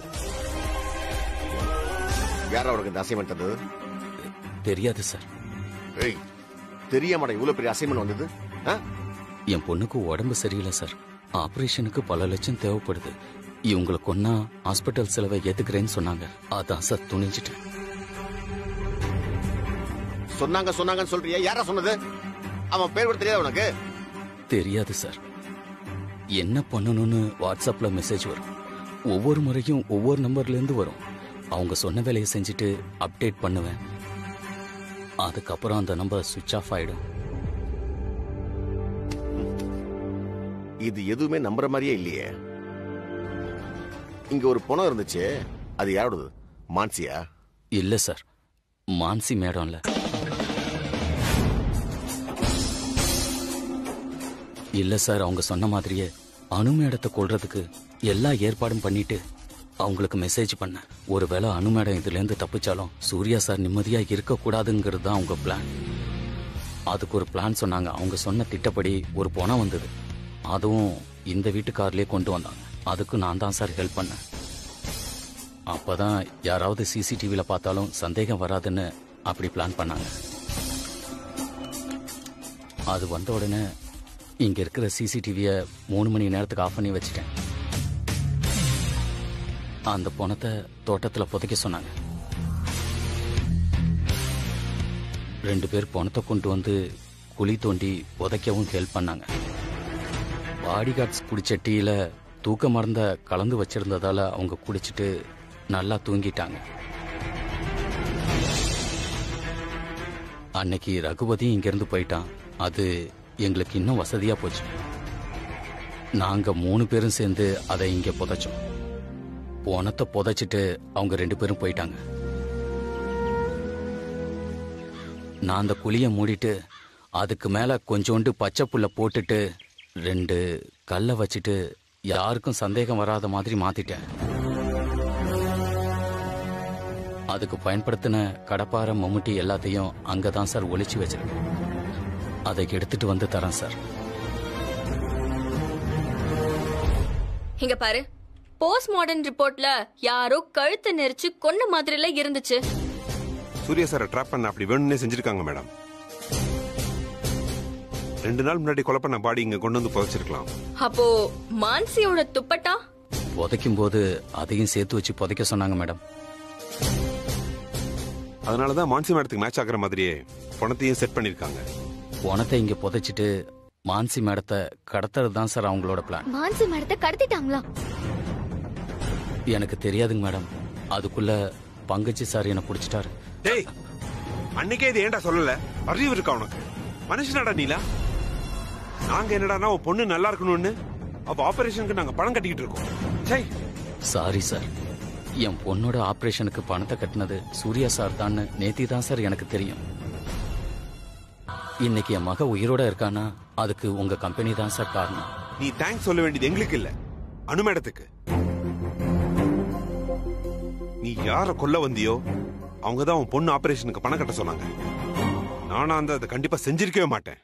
[SPEAKER 1] யாரா உனக்கு இந்த அசைன்மெண்ட் தந்தது
[SPEAKER 15] தெரியாது சார்
[SPEAKER 1] ஏய் தெரியாமடா இவ்வளவு பெரிய அசைன்மெண்ட் வந்தது ஆ?
[SPEAKER 15] என் பொண்ணுக்கு உடம்பு சரியில்லை சார் ஆபரேஷனுக்கு பல லட்சம் தேவைப்படுது இவங்களை கொன்னா ஹாஸ்பிட்டல் செலவை ஏத்துக்கிறேன்னு சொன்னாங்க அதான் சார் துணிஞ்சிட்டேன்
[SPEAKER 1] சொன்னாங்க சொன்னாங்கன்னு சொல்றியா யாரா சொன்னது அவன் பேர் கூட தெரியாத உனக்கு
[SPEAKER 15] தெரியாது சார் என்ன பண்ணணும்னு வாட்ஸ்அப்ல மெசேஜ் வரும் ஒவ்வொரு முறையும் ஒவ்வொரு நம்பர்ல இருந்து வரும் அவங்க சொன்ன வேலையை செஞ்சுட்டு அப்டேட் பண்ணுவேன் அதுக்கப்புறம் அந்த நம்பர் சுவிட்ச் ஆஃப் ஆயிடும்
[SPEAKER 1] இது எதுவுமே நம்புற மாதிரியே இல்லையே இங்க ஒரு பணம் இருந்துச்சு அது யாரோடது மான்சியா
[SPEAKER 15] இல்ல சார் மான்சி மேடம்ல இல்ல சார் அவங்க சொன்ன மாதிரியே அணு மேடத்தை கொல்றதுக்கு எல்லா ஏற்பாடும் பண்ணிட்டு அவங்களுக்கு மெசேஜ் பண்ணேன் ஒருவேளை அணு மேடம் இதுல இருந்து தப்பிச்சாலும் சூர்யா சார் நிம்மதியா இருக்க கூடாதுங்கிறது தான் அவங்க பிளான் அதுக்கு ஒரு பிளான் சொன்னாங்க அவங்க சொன்ன திட்டப்படி ஒரு பணம் வந்தது அதுவும் இந்த வீட்டுக்காரிலே கொண்டு வந்தாங்க அதுக்கு நான் தான் சார் ஹெல்ப் பண்ணேன் அப்பதான் யாராவது சிசிடிவில பார்த்தாலும் சந்தேகம் வராதுன்னு அப்படி பிளான் பண்ணாங்க அது வந்த உடனே இங்க இருக்கிற சிசிடிவிய மூணு மணி நேரத்துக்கு ஆஃப் பண்ணி வச்சுட்டேன் அந்த பணத்தை தோட்டத்துல புதைக்க சொன்னாங்க ரெண்டு பேர் பணத்தை கொண்டு வந்து குழி தோண்டி புதைக்கவும் ஹெல்ப் பண்ணாங்க பாடி கார்ட்ஸ் குடிச்ச டீல தூக்க மருந்த கலந்து வச்சிருந்ததால அவங்க குடிச்சிட்டு நல்லா தூங்கிட்டாங்க அன்னைக்கு ரகுபதி இங்கிருந்து போயிட்டான் அது எங்களுக்கு இன்னும் வசதியா போச்சு நாங்க மூணு பேரும் சேர்ந்து அதை இங்க புதைச்சோம் போனத்தை புதைச்சிட்டு அவங்க ரெண்டு பேரும் போயிட்டாங்க நான் அந்த குழிய மூடிட்டு அதுக்கு மேல கொஞ்சோண்டு பச்சை புல்ல போட்டுட்டு ரெண்டு கல்லை வச்சுட்டு யாருக்கும் சந்தேகம் வராத மாதிரி மாத்திட்டேன் அதுக்கு பயன்படுத்தின கடப்பார மம்முட்டி எல்லாத்தையும் அங்கதான் சார் ஒளிச்சு வச்சிருக்கேன் அதை எடுத்துட்டு வந்து தரேன் சார்
[SPEAKER 3] இங்க பாரு போஸ்ட் மாடர்ன் ரிப்போர்ட்ல யாரோ கழுத்தை நெரிச்சு கொன்ன மாதிரில இருந்துச்சு
[SPEAKER 2] சூர்யா சாரை ட்ராப் பண்ண அப்படி வேணும்னே செஞ்சிருக்காங்க மேடம் ரெண்டு நாள் முன்னாடி கொலை பண்ண பாடி இங்க கொண்டு வந்து புதைச்சிருக்கலாம்
[SPEAKER 3] அப்போ மான்சியோட துப்பட்டா
[SPEAKER 15] புதைக்கும் போது அதையும் சேர்த்து வச்சு புதைக்க சொன்னாங்க மேடம்
[SPEAKER 2] அதனாலதான் மான்சி மேடத்துக்கு மேட்ச் ஆகுற மாதிரியே பணத்தையும் செட் பண்ணிருக்காங்க
[SPEAKER 15] பணத்தை இங்க புதைச்சிட்டு மான்சி மேடத்தை கடத்துறது தான் சார் அவங்களோட பிளான்
[SPEAKER 5] மான்சி மேடத்தை கடத்திட்டாங்களா
[SPEAKER 15] எனக்கு தெரியாதுங்க மேடம் அதுக்குள்ள பங்கஜி சார் என்ன பிடிச்சிட்டாரு
[SPEAKER 2] டேய் அன்னைக்கே இது ஏன்டா சொல்லல அறிவு இருக்கா உனக்கு மனுஷனாடா நீலா நாங்க என்னடானா உன் பொண்ணு நல்லா இருக்கணும்னு அவ ஆபரேஷனுக்கு நாங்க பணம் கட்டிக்கிட்டு இருக்கோம் சை
[SPEAKER 15] சாரி சார் என் பொண்ணோட ஆபரேஷனுக்கு பணத்தை கட்டினது சூர்யா சார் தான் நேத்தி தான் சார் எனக்கு தெரியும் இன்னைக்கு என் மக உயிரோட இருக்கானா அதுக்கு உங்க கம்பெனி தான் சார் காரணம்
[SPEAKER 2] நீ தேங்க்ஸ் சொல்ல வேண்டியது எங்களுக்கு இல்ல அனு மேடத்துக்கு நீ யார கொல்ல வந்தியோ அவங்க தான் உன் பொண்ணு ஆபரேஷனுக்கு பணம் கட்ட சொன்னாங்க நானா அந்த அதை கண்டிப்பா செஞ்சிருக்கவே மாட்டேன்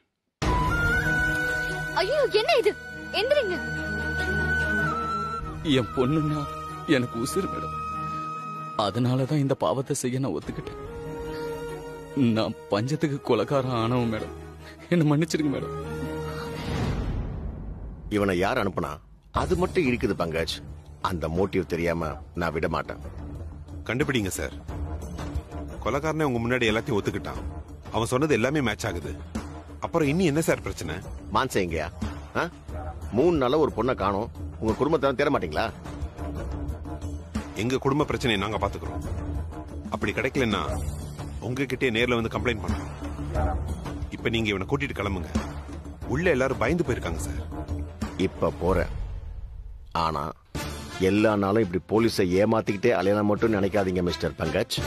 [SPEAKER 5] ஐயோ என்ன இது எந்திரிங்க
[SPEAKER 15] என் பொண்ணுன்னா எனக்கு உசுறு மேடம் அதனாலதான் இந்த பாவத்தை செய்ய நான் ஒத்துக்கிட்டேன் நான் பஞ்சத்துக்கு கொலகாரம் ஆனவன் மேடம் என்ன மன்னிச்சிருங்க மேடம்
[SPEAKER 1] இவனை யார் அனுப்புனா அது மட்டும் இருக்குது பங்கஜ் அந்த மோட்டிவ் தெரியாம நான் விட மாட்டேன்
[SPEAKER 2] கண்டுபிடிங்க சார் கொலகாரனே உங்க முன்னாடி எல்லாத்தையும் ஒத்துக்கிட்டான் அவன் சொன்னது எல்லாமே மேட்ச் ஆகுது அப்புறம் இன்னும் என்ன சார் பிரச்சனை
[SPEAKER 1] மான்சே எங்கயா ஆ? மூணு நாளா ஒரு பொண்ணை காணோம் உங்க குடும்பத்தை தேட மாட்டீங்களா
[SPEAKER 2] எங்க குடும்ப பிரச்சனையை நாங்க பாத்துக்கிறோம் அப்படி கிடைக்கலன்னா உங்ககிட்டயே நேர்ல வந்து கம்ப்ளைண்ட் பண்ணலாம் இப்ப நீங்க இவனை கூட்டிட்டு கிளம்புங்க உள்ள எல்லாரும் பயந்து போயிருக்காங்க சார்
[SPEAKER 1] இப்ப போறேன் ஆனா எல்லா நாளும் இப்படி போலீஸை ஏமாத்திக்கிட்டே அலையலாம் மட்டும் நினைக்காதீங்க மிஸ்டர் பங்கஜ்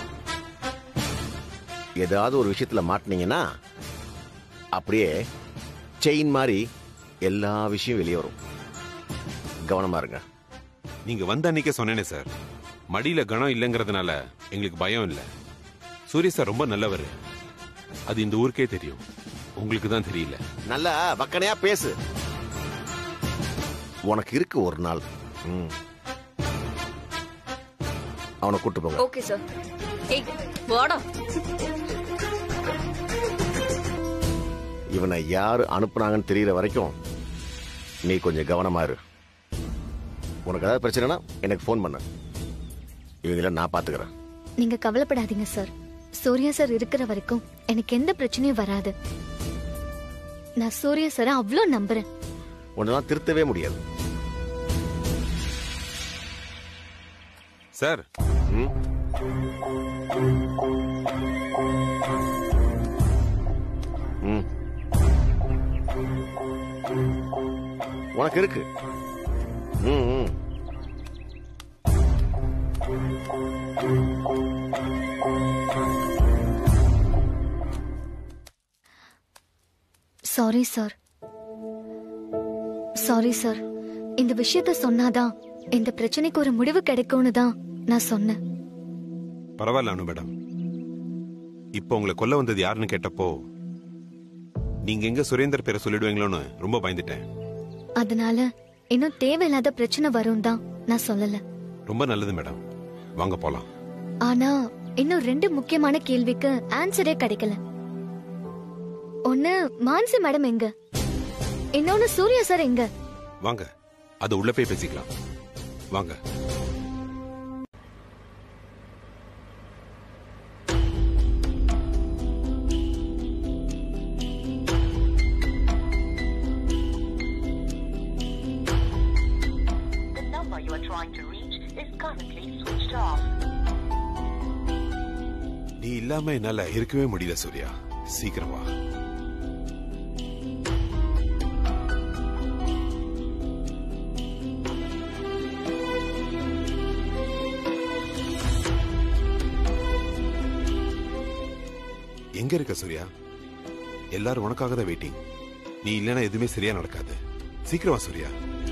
[SPEAKER 1] ஏதாவது ஒரு விஷயத்துல மாட்டினீங்கன்னா அப்படியே செயின் மாதிரி எல்லா விஷயம் வெளியே வரும் கவனமா இருங்க
[SPEAKER 2] நீங்க வந்த அன்னைக்கே சொன்னேனே சார் மடியில கணம் இல்லைங்கிறதுனால எங்களுக்கு பயம் இல்ல சூரிய சார் ரொம்ப நல்லவர் அது இந்த ஊருக்கே தெரியும் உங்களுக்கு தான் தெரியல
[SPEAKER 1] நல்லா வக்கனையா பேசு உனக்கு இருக்கு ஒரு நாள் ம். அவனை கூட்டு போங்க
[SPEAKER 3] ஓகே சார் ஏய் வாடா
[SPEAKER 1] இவனை யாரு அனுப்புனாங்கன்னு தெரியற வரைக்கும் நீ கொஞ்சம் கவனமா இரு உனக்கு ஏதாவது பிரச்சனைனா எனக்கு ஃபோன் பண்ணு இவங்கள நான் பாத்துக்கிறேன்
[SPEAKER 5] நீங்க கவலைப்படாதீங்க சார் சூர்யா சார் இருக்கிற வரைக்கும் எனக்கு எந்த பிரச்சனையும் வராது நான் சூர்யா சாரை அவ்வளோ நம்புறேன்
[SPEAKER 1] உன்னெல்லாம் திருத்தவே முடியாது
[SPEAKER 2] சார்
[SPEAKER 1] ம்? ம். உனக்கு இருக்கு ம், ம்.
[SPEAKER 5] சாரி சார் சாரி சார் இந்த விஷயத்த சொன்னாதான் இந்த பிரச்சனைக்கு ஒரு முடிவு கிடைக்கும்னு தான் நான் சொன்னேன்
[SPEAKER 2] பரவாயில்ல அனு மேடம் இப்போ உங்களை கொல்ல வந்தது யாருன்னு கேட்டப்போ நீங்க எங்க சுரேந்தர் பேரை சொல்லிடுவீங்களோன்னு ரொம்ப பயந்துட்டேன்
[SPEAKER 5] அதனால இன்னும் தேவையில்லாத பிரச்சனை வரும் தான் நான் சொல்லல
[SPEAKER 2] ரொம்ப நல்லது மேடம் வாங்க போலாம்
[SPEAKER 5] ஆனா இன்னும் ரெண்டு முக்கியமான கேள்விக்கு ஆன்சரே கிடைக்கல ஒண்ணு மான்சி மேடம் எங்க இன்னொன்னு சூர்யா சார் எங்க
[SPEAKER 2] வாங்க அது உள்ள போய் பேசிக்கலாம் வாங்க
[SPEAKER 10] The number you are trying to reach is currently switched off.
[SPEAKER 2] நீ இல்லாம என்னால இருக்கவே முடியல சூர்யா சீக்கிரம் வா எங்க இருக்க சூர்யா எல்லாரும் உனக்காக தான் வெயிட்டிங் நீ இல்லைன்னா எதுவுமே சரியா நடக்காது சீக்கிரம் வா சூர்யா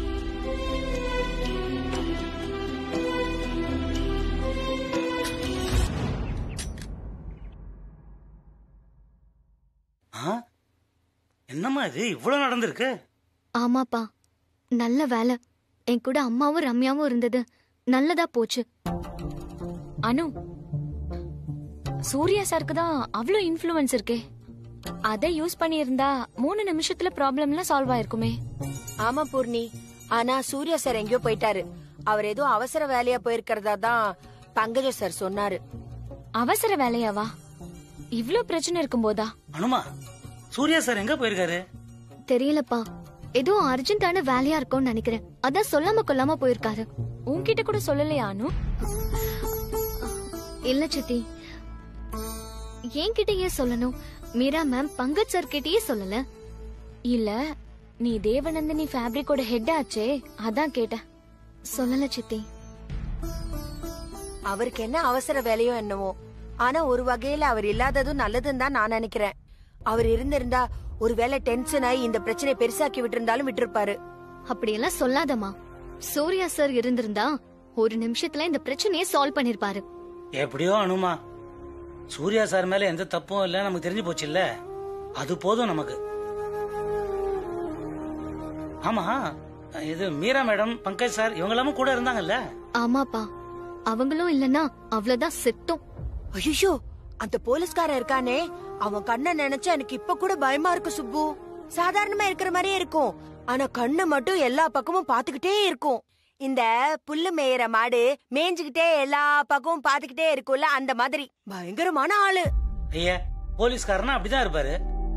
[SPEAKER 16] ஆ? என்னம்மா இது இவ்வளவு நடந்திருக்கு
[SPEAKER 5] ஆமாப்பா நல்ல வேலை என் கூட அம்மாவும் ரம்யாவும் இருந்தது நல்லதா போச்சு
[SPEAKER 17] அனு சூர்யா சாருக்கு தான் அவ்வளோ இன்ஃப்ளூயன்ஸ் இருக்கே அதை யூஸ் பண்ணியிருந்தா மூணு நிமிஷத்துல ப்ராப்ளம்லாம் சால்வ் ஆயிருக்குமே
[SPEAKER 4] ஆமா பூர்ணி ஆனா சூர்யா சார் எங்கேயோ போயிட்டாரு அவர் ஏதோ அவசர வேலையா போயிருக்கிறதா தான் பங்கஜ சார் சொன்னாரு
[SPEAKER 17] அவசர வேலையாவா இவ்ளோ பிரச்சனை இருக்கும்போதா
[SPEAKER 16] அனுமா சூர்யா சார் எங்க போயிருக்காரு
[SPEAKER 5] தெரியலப்பா ஏதோ அர்ஜென்ட்டான வேலையா இருக்கும்னு நினைக்கிறேன் அதான் சொல்லாம கொல்லாம போயிருக்காரு
[SPEAKER 17] உன்கிட்ட கூட சொல்லலையா அனு
[SPEAKER 5] இல்ல சித்தி என்கிட்டயே சொல்லணும் மீரா மேம் பங்கஜ் சார் கிட்டயே சொல்லல
[SPEAKER 17] இல்ல நீ தேவநந்தினி ஃபேப்ரிக்கோட ஹெட் ஆச்சே அதான் கேட்டேன்
[SPEAKER 5] சொல்லல சித்தி
[SPEAKER 4] அவருக்கு என்ன அவசர வேலையோ என்னவோ ஆனா ஒரு வகையில அவர் இல்லாததும் நல்லதுன்னு தான் நான் நினைக்கிறேன் அவர் இருந்திருந்தா ஒருவேளை டென்ஷன் ஆகி இந்த பிரச்சனை பெருசாக்கி விட்டிருந்தாலும் விட்டிருப்பாரு
[SPEAKER 5] அப்படியெல்லாம் சொல்லாதம்மா சூர்யா சார் இருந்திருந்தா ஒரு நிமிஷத்துல இந்த பிரச்சனையை சால்வ் பண்ணிருப்பாரு
[SPEAKER 16] எப்படியோ அனுமா சூர்யா சார் மேல எந்த தப்பும் இல்ல நமக்கு தெரிஞ்சு போச்சு இல்ல அது போதும் நமக்கு ஆமா இது மீரா மேடம் பங்கஜ் சார் இவங்க எல்லாமும் கூட இருந்தாங்கல்ல
[SPEAKER 5] ஆமாப்பா அவங்களும் இல்லனா அவ்வளவுதான் செத்தோம்
[SPEAKER 4] ஐயோ அந்த போலீஸ்காரன் இருக்கானே அவன் கண்ணை நினைச்சா எனக்கு இப்ப கூட பயமா இருக்கு சுப்பு சாதாரணமா இருக்கிற மாதிரியே இருக்கும் ஆனா கண்ணு மட்டும் எல்லா பக்கமும் பாத்துக்கிட்டே இருக்கும் இந்த புல்லு மேயிற மாடு மேய்ஞ்சுக்கிட்டே எல்லா பக்கமும் பாத்துக்கிட்டே இருக்கும்ல அந்த மாதிரி பயங்கரமான ஆளு
[SPEAKER 16] ஐயா போலீஸ்காரனா அப்படிதான் இருப்பாரு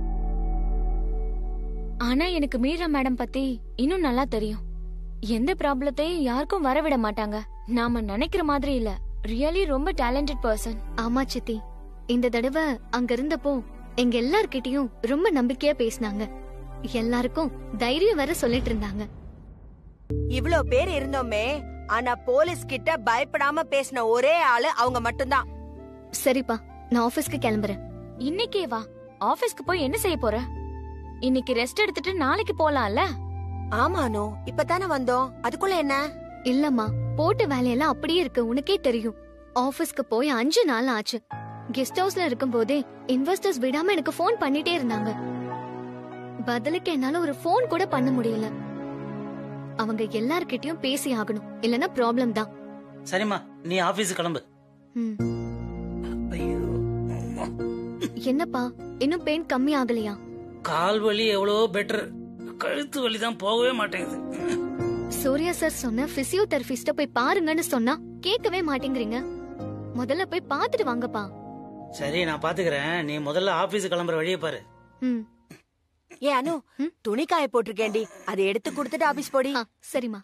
[SPEAKER 17] ஆனா எனக்கு மீரா மேடம் பத்தி இன்னும் நல்லா தெரியும் எந்த ப்ராப்ளத்தையும் யாருக்கும் வரவிட மாட்டாங்க நாம நினைக்கிற மாதிரி இல்ல ரியலி ரொம்ப டேலண்டட் பர்சன்
[SPEAKER 5] ஆமா சித்தி இந்த தடவை அங்க இருந்தப்போ எங்க எல்லார்கிட்டயும் ரொம்ப நம்பிக்கையா பேசினாங்க எல்லாருக்கும் தைரியம் வேற சொல்லிட்டு இருந்தாங்க
[SPEAKER 4] இவ்ளோ பேர் இருந்தோமே ஆனா போலீஸ் கிட்ட பயப்படாம பேசின ஒரே ஆளு அவங்க மட்டும்தான்
[SPEAKER 5] சரிப்பா நான் ஆபீஸ்க்கு கிளம்புறேன்
[SPEAKER 17] இன்னைக்கே வா ஆபீஸ்க்கு போய் என்ன செய்ய போற இன்னைக்கு ரெஸ்ட் எடுத்துட்டு நாளைக்கு போலாம்ல
[SPEAKER 4] ஆமானோ இப்பதானே வந்தோம் அதுக்குள்ள என்ன
[SPEAKER 5] இல்லம்மா போட்ட வேலையெல்லாம் அப்படியே இருக்கு உனக்கே தெரியும் ஆபீஸ்க்கு போய் அஞ்சு நாள் ஆச்சு கெஸ்ட் ஹவுஸ்ல இருக்கும் போதே இன்வெஸ்டர்ஸ் விடாம எனக்கு ஃபோன் பண்ணிட்டே இருந்தாங்க பதிலுக்கு என்னால ஒரு ஃபோன் கூட பண்ண முடியல அவங்க எல்லார்கிட்டயும் பேசி ஆகணும் இல்லனா ப்ராப்ளம் தான்
[SPEAKER 16] சரிம்மா நீ ஆபீஸ் கிளம்பு
[SPEAKER 5] ம். என்னப்பா இன்னும் பெயின் கம்மி ஆகலையா
[SPEAKER 16] கால் வலி எவ்வளவோ பெட்டர் கழுத்து வலி தான் போகவே மாட்டேங்குது
[SPEAKER 5] சூர்யா சார் சொன்ன பிசியோதெரபிஸ்ட போய் பாருங்கன்னு சொன்னா கேட்கவே மாட்டேங்கிறீங்க முதல்ல போய் பார்த்துட்டு வாங்கப்பா
[SPEAKER 16] சரி நான் பாத்துக்கிறேன் நீ முதல்ல ஆபீஸ் கிளம்புற வழியை பாரு
[SPEAKER 5] ம்
[SPEAKER 4] ஏ அனு துணி காய போட்டிருக்கேன்டி அதை எடுத்து கொடுத்துட்டு ஆபீஸ் போடி
[SPEAKER 5] சரிம்மா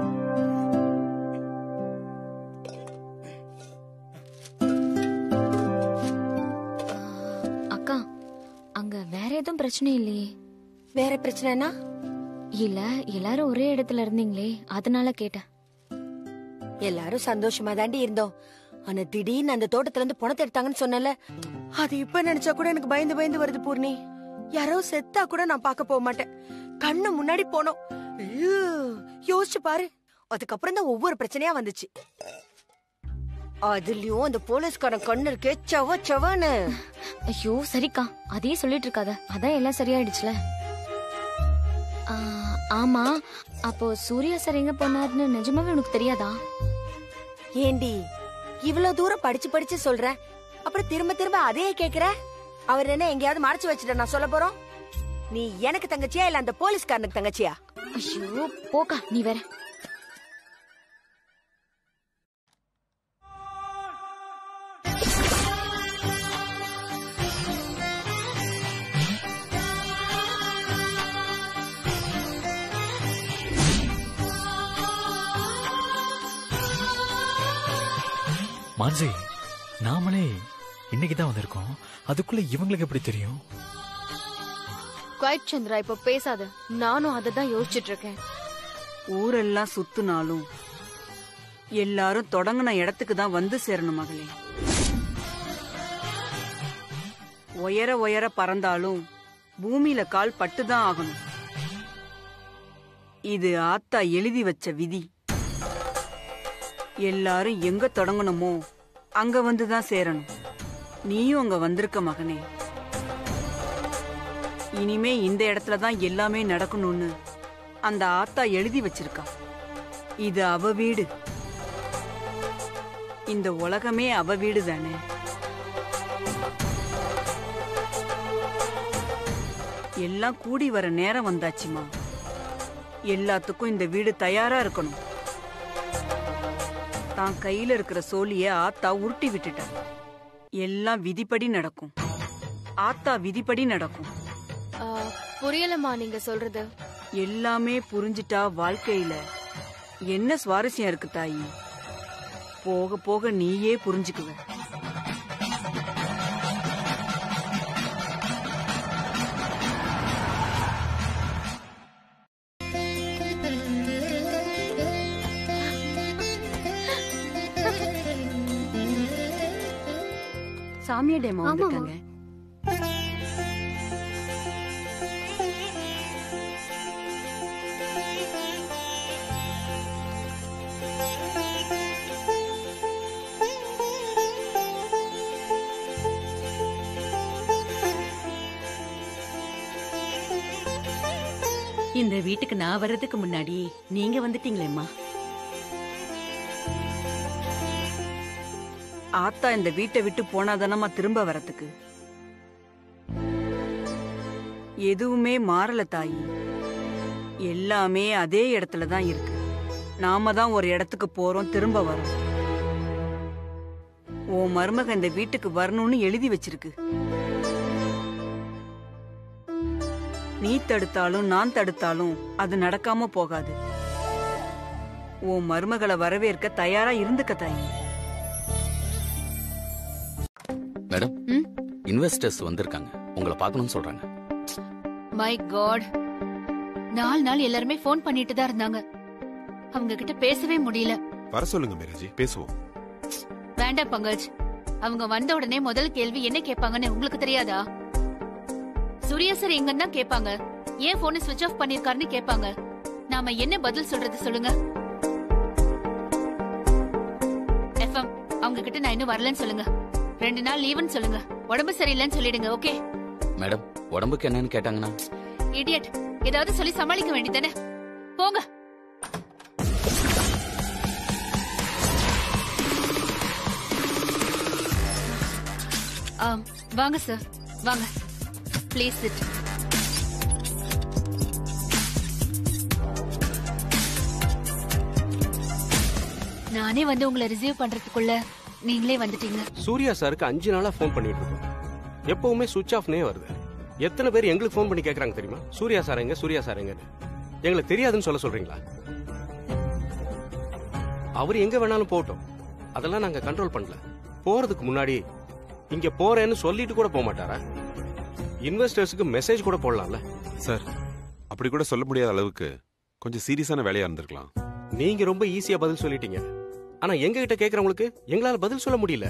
[SPEAKER 17] அக்கா அங்க வேற எதுவும் பிரச்சனை இல்லையே
[SPEAKER 4] வேற பிரச்சனைனா
[SPEAKER 17] இல்ல எல்லாரும் ஒரே இடத்துல இருந்தீங்களே அதனால கேட்டேன்
[SPEAKER 4] எல்லாரும் சந்தோஷமா தாண்டி இருந்தோம் ஆனா திடீர்னு அந்த தோட்டத்துல இருந்து பணத்தை எடுத்தாங்கன்னு சொன்னல அது இப்ப நினைச்சா கூட எனக்கு பயந்து பயந்து வருது பூர்ணி யாரோ செத்தா கூட நான் பார்க்க போக மாட்டேன் கண்ணு முன்னாடி போனோம் ஐயோ, யோசிச்சு பாரு அதுக்கப்புறம் தான் ஒவ்வொரு பிரச்சனையா வந்துச்சு அதுலயும் அந்த போலீஸ்காரன் கண்ணு இருக்கே செவ செவன்னு
[SPEAKER 17] ஐயோ சரிக்கா அதையே சொல்லிட்டு இருக்காத அதான் எல்லாம் சரியாயிடுச்சுல ஆ, ஆமா அப்போ சூர்யா சார் எங்க போனாருன்னு நிஜமாவே உனக்கு தெரியாதா
[SPEAKER 4] ஏண்டி இவ்வளவு தூரம் படிச்சு படிச்சு சொல்ற அப்புறம் திரும்ப திரும்ப அதையே கேக்குற அவர் என்ன எங்கேயாவது மறைச்சு வச்சுட்ட நான் சொல்ல போறோம் நீ எனக்கு தங்கச்சியா இல்ல அந்த போலீஸ்காரனுக்கு தங்கச்சியா
[SPEAKER 17] ஐயோ போக்கா நீ வேற
[SPEAKER 11] மான்சி நாமளே இன்னைக்கு தான் வந்திருக்கோம் அதுக்குள்ள இவங்களுக்கு எப்படி தெரியும்
[SPEAKER 6] குவைட் சந்திரா இப்ப பேசாத நானும் அதை தான் யோசிச்சுட்டு இருக்கேன்
[SPEAKER 18] ஊரெல்லாம் சுத்துனாலும் எல்லாரும் தொடங்கின இடத்துக்கு தான் வந்து சேரணும் மகளே உயர உயர பறந்தாலும் பூமியில கால் பட்டுதான் ஆகணும் இது ஆத்தா எழுதி வச்ச விதி எல்லாரும் எங்க தொடங்கணுமோ அங்க வந்து தான் சேரணும் நீயும் அங்க வந்திருக்க மகனே இனிமே இந்த இடத்துல தான் எல்லாமே நடக்கணும்னு அந்த ஆத்தா எழுதி வச்சிருக்கா இது அவ வீடு இந்த உலகமே அவ வீடு தானே எல்லாம் கூடி வர நேரம் வந்தாச்சுமா எல்லாத்துக்கும் இந்த வீடு தயாரா இருக்கணும் தான் கையில இருக்கிற சோழிய ஆத்தா உருட்டி விட்டுட்டா எல்லாம் விதிப்படி நடக்கும் ஆத்தா விதிப்படி நடக்கும்
[SPEAKER 6] ஆ, புரியலம்மா நீங்க சொல்றது
[SPEAKER 18] எல்லாமே புரிஞ்சிட்டா வாழ்க்கையில என்ன சுவாரஸ்யம் இருக்கு தாயி போக போக நீயே புரிஞ்சுக்குவ சாமியடேமா வந்திருக்காங்க
[SPEAKER 19] இந்த வீட்டுக்கு நான் வர்றதுக்கு முன்னாடி நீங்க வந்துட்டீங்களேம்மா
[SPEAKER 18] ஆத்தா இந்த வீட்டை விட்டு போனாதானம்மா திரும்ப வரத்துக்கு எதுவுமே மாறல தாயி எல்லாமே அதே இடத்துல தான் இருக்கு நாம தான் ஒரு இடத்துக்கு போறோம் திரும்ப வரோம் உன் மருமக இந்த வீட்டுக்கு வரணும்னு எழுதி வச்சிருக்கு நீ தடுத்தாலும் நான் தடுத்தாலும் அது நடக்காம போகாது உன் மருமகளை வரவேற்க தயாரா இருந்துக்க தாயி
[SPEAKER 15] மேடம் இன்வெஸ்டர்ஸ் வந்திருக்காங்க உங்களை பார்க்கணும்னு சொல்றாங்க
[SPEAKER 8] மை காட் நாலு நாள் எல்லாருமே ஃபோன் பண்ணிட்டு தான் இருந்தாங்க அவங்க கிட்ட பேசவே முடியல
[SPEAKER 2] வர சொல்லுங்க மீராஜி பேசுவோம்
[SPEAKER 8] வேண்டாம் பங்கஜ் அவங்க வந்த உடனே முதல் கேள்வி என்ன கேட்பாங்கன்னு உங்களுக்கு தெரியாதா சூர்யா சார் எங்கன்னு தான் கேட்பாங்க ஏன் போனை ஸ்விட்ச் ஆஃப் பண்ணிருக்காருன்னு கேட்பாங்க நாம என்ன பதில் சொல்றது சொல்லுங்க எஃப்எம் அவங்க கிட்ட நான் இன்னும் வரலன்னு சொல்லுங்க ரெண்டு நாள் லீவுன்னு சொல்லுங்க உடம்பு சரியில்லைன்னு சொல்லிடுங்க ஓகே
[SPEAKER 15] மேடம் உடம்புக்கு என்னன்னு கேட்டாங்கன்னா
[SPEAKER 8] இடியட் ஏதாவது சொல்லி சமாளிக்க வேண்டியதானே போங்க ஆம், வாங்க சார் வாங்க ப்ளீஸ் சிட் நானே வந்து உங்களை ரிசீவ் பண்றதுக்குள்ள நீங்களே வந்துட்டீங்க
[SPEAKER 19] சூர்யா சாருக்கு அஞ்சு நாளா ஃபோன் பண்ணிட்டு இருக்கோம் எப்பவுமே சுவிட்ச் ஆஃப்னே வருது எத்தனை பேர் எங்களுக்கு ஃபோன் பண்ணி கேக்குறாங்க தெரியுமா சூர்யா சார் எங்க சூர்யா சார் எங்கன்னு எங்களுக்கு தெரியாதுன்னு சொல்ல சொல்றீங்களா அவர் எங்க வேணாலும் போகட்டும் அதெல்லாம் நாங்க கண்ட்ரோல் பண்ணல போறதுக்கு முன்னாடி இங்க போறேன்னு சொல்லிட்டு கூட போக மாட்டாரா இன்வெஸ்டர்ஸுக்கு மெசேஜ் கூட போடலாம்ல
[SPEAKER 2] சார் அப்படி கூட சொல்ல முடியாத அளவுக்கு கொஞ்சம் சீரியஸான வேலையா இருந்திருக்கலாம்
[SPEAKER 19] நீங்க ரொம்ப ஈஸியா பதில் சொல்லிட்டீங்க ஆனா எங்க கிட்ட கேக்குறவங்களுக்கு எங்களால பதில் சொல்ல முடியல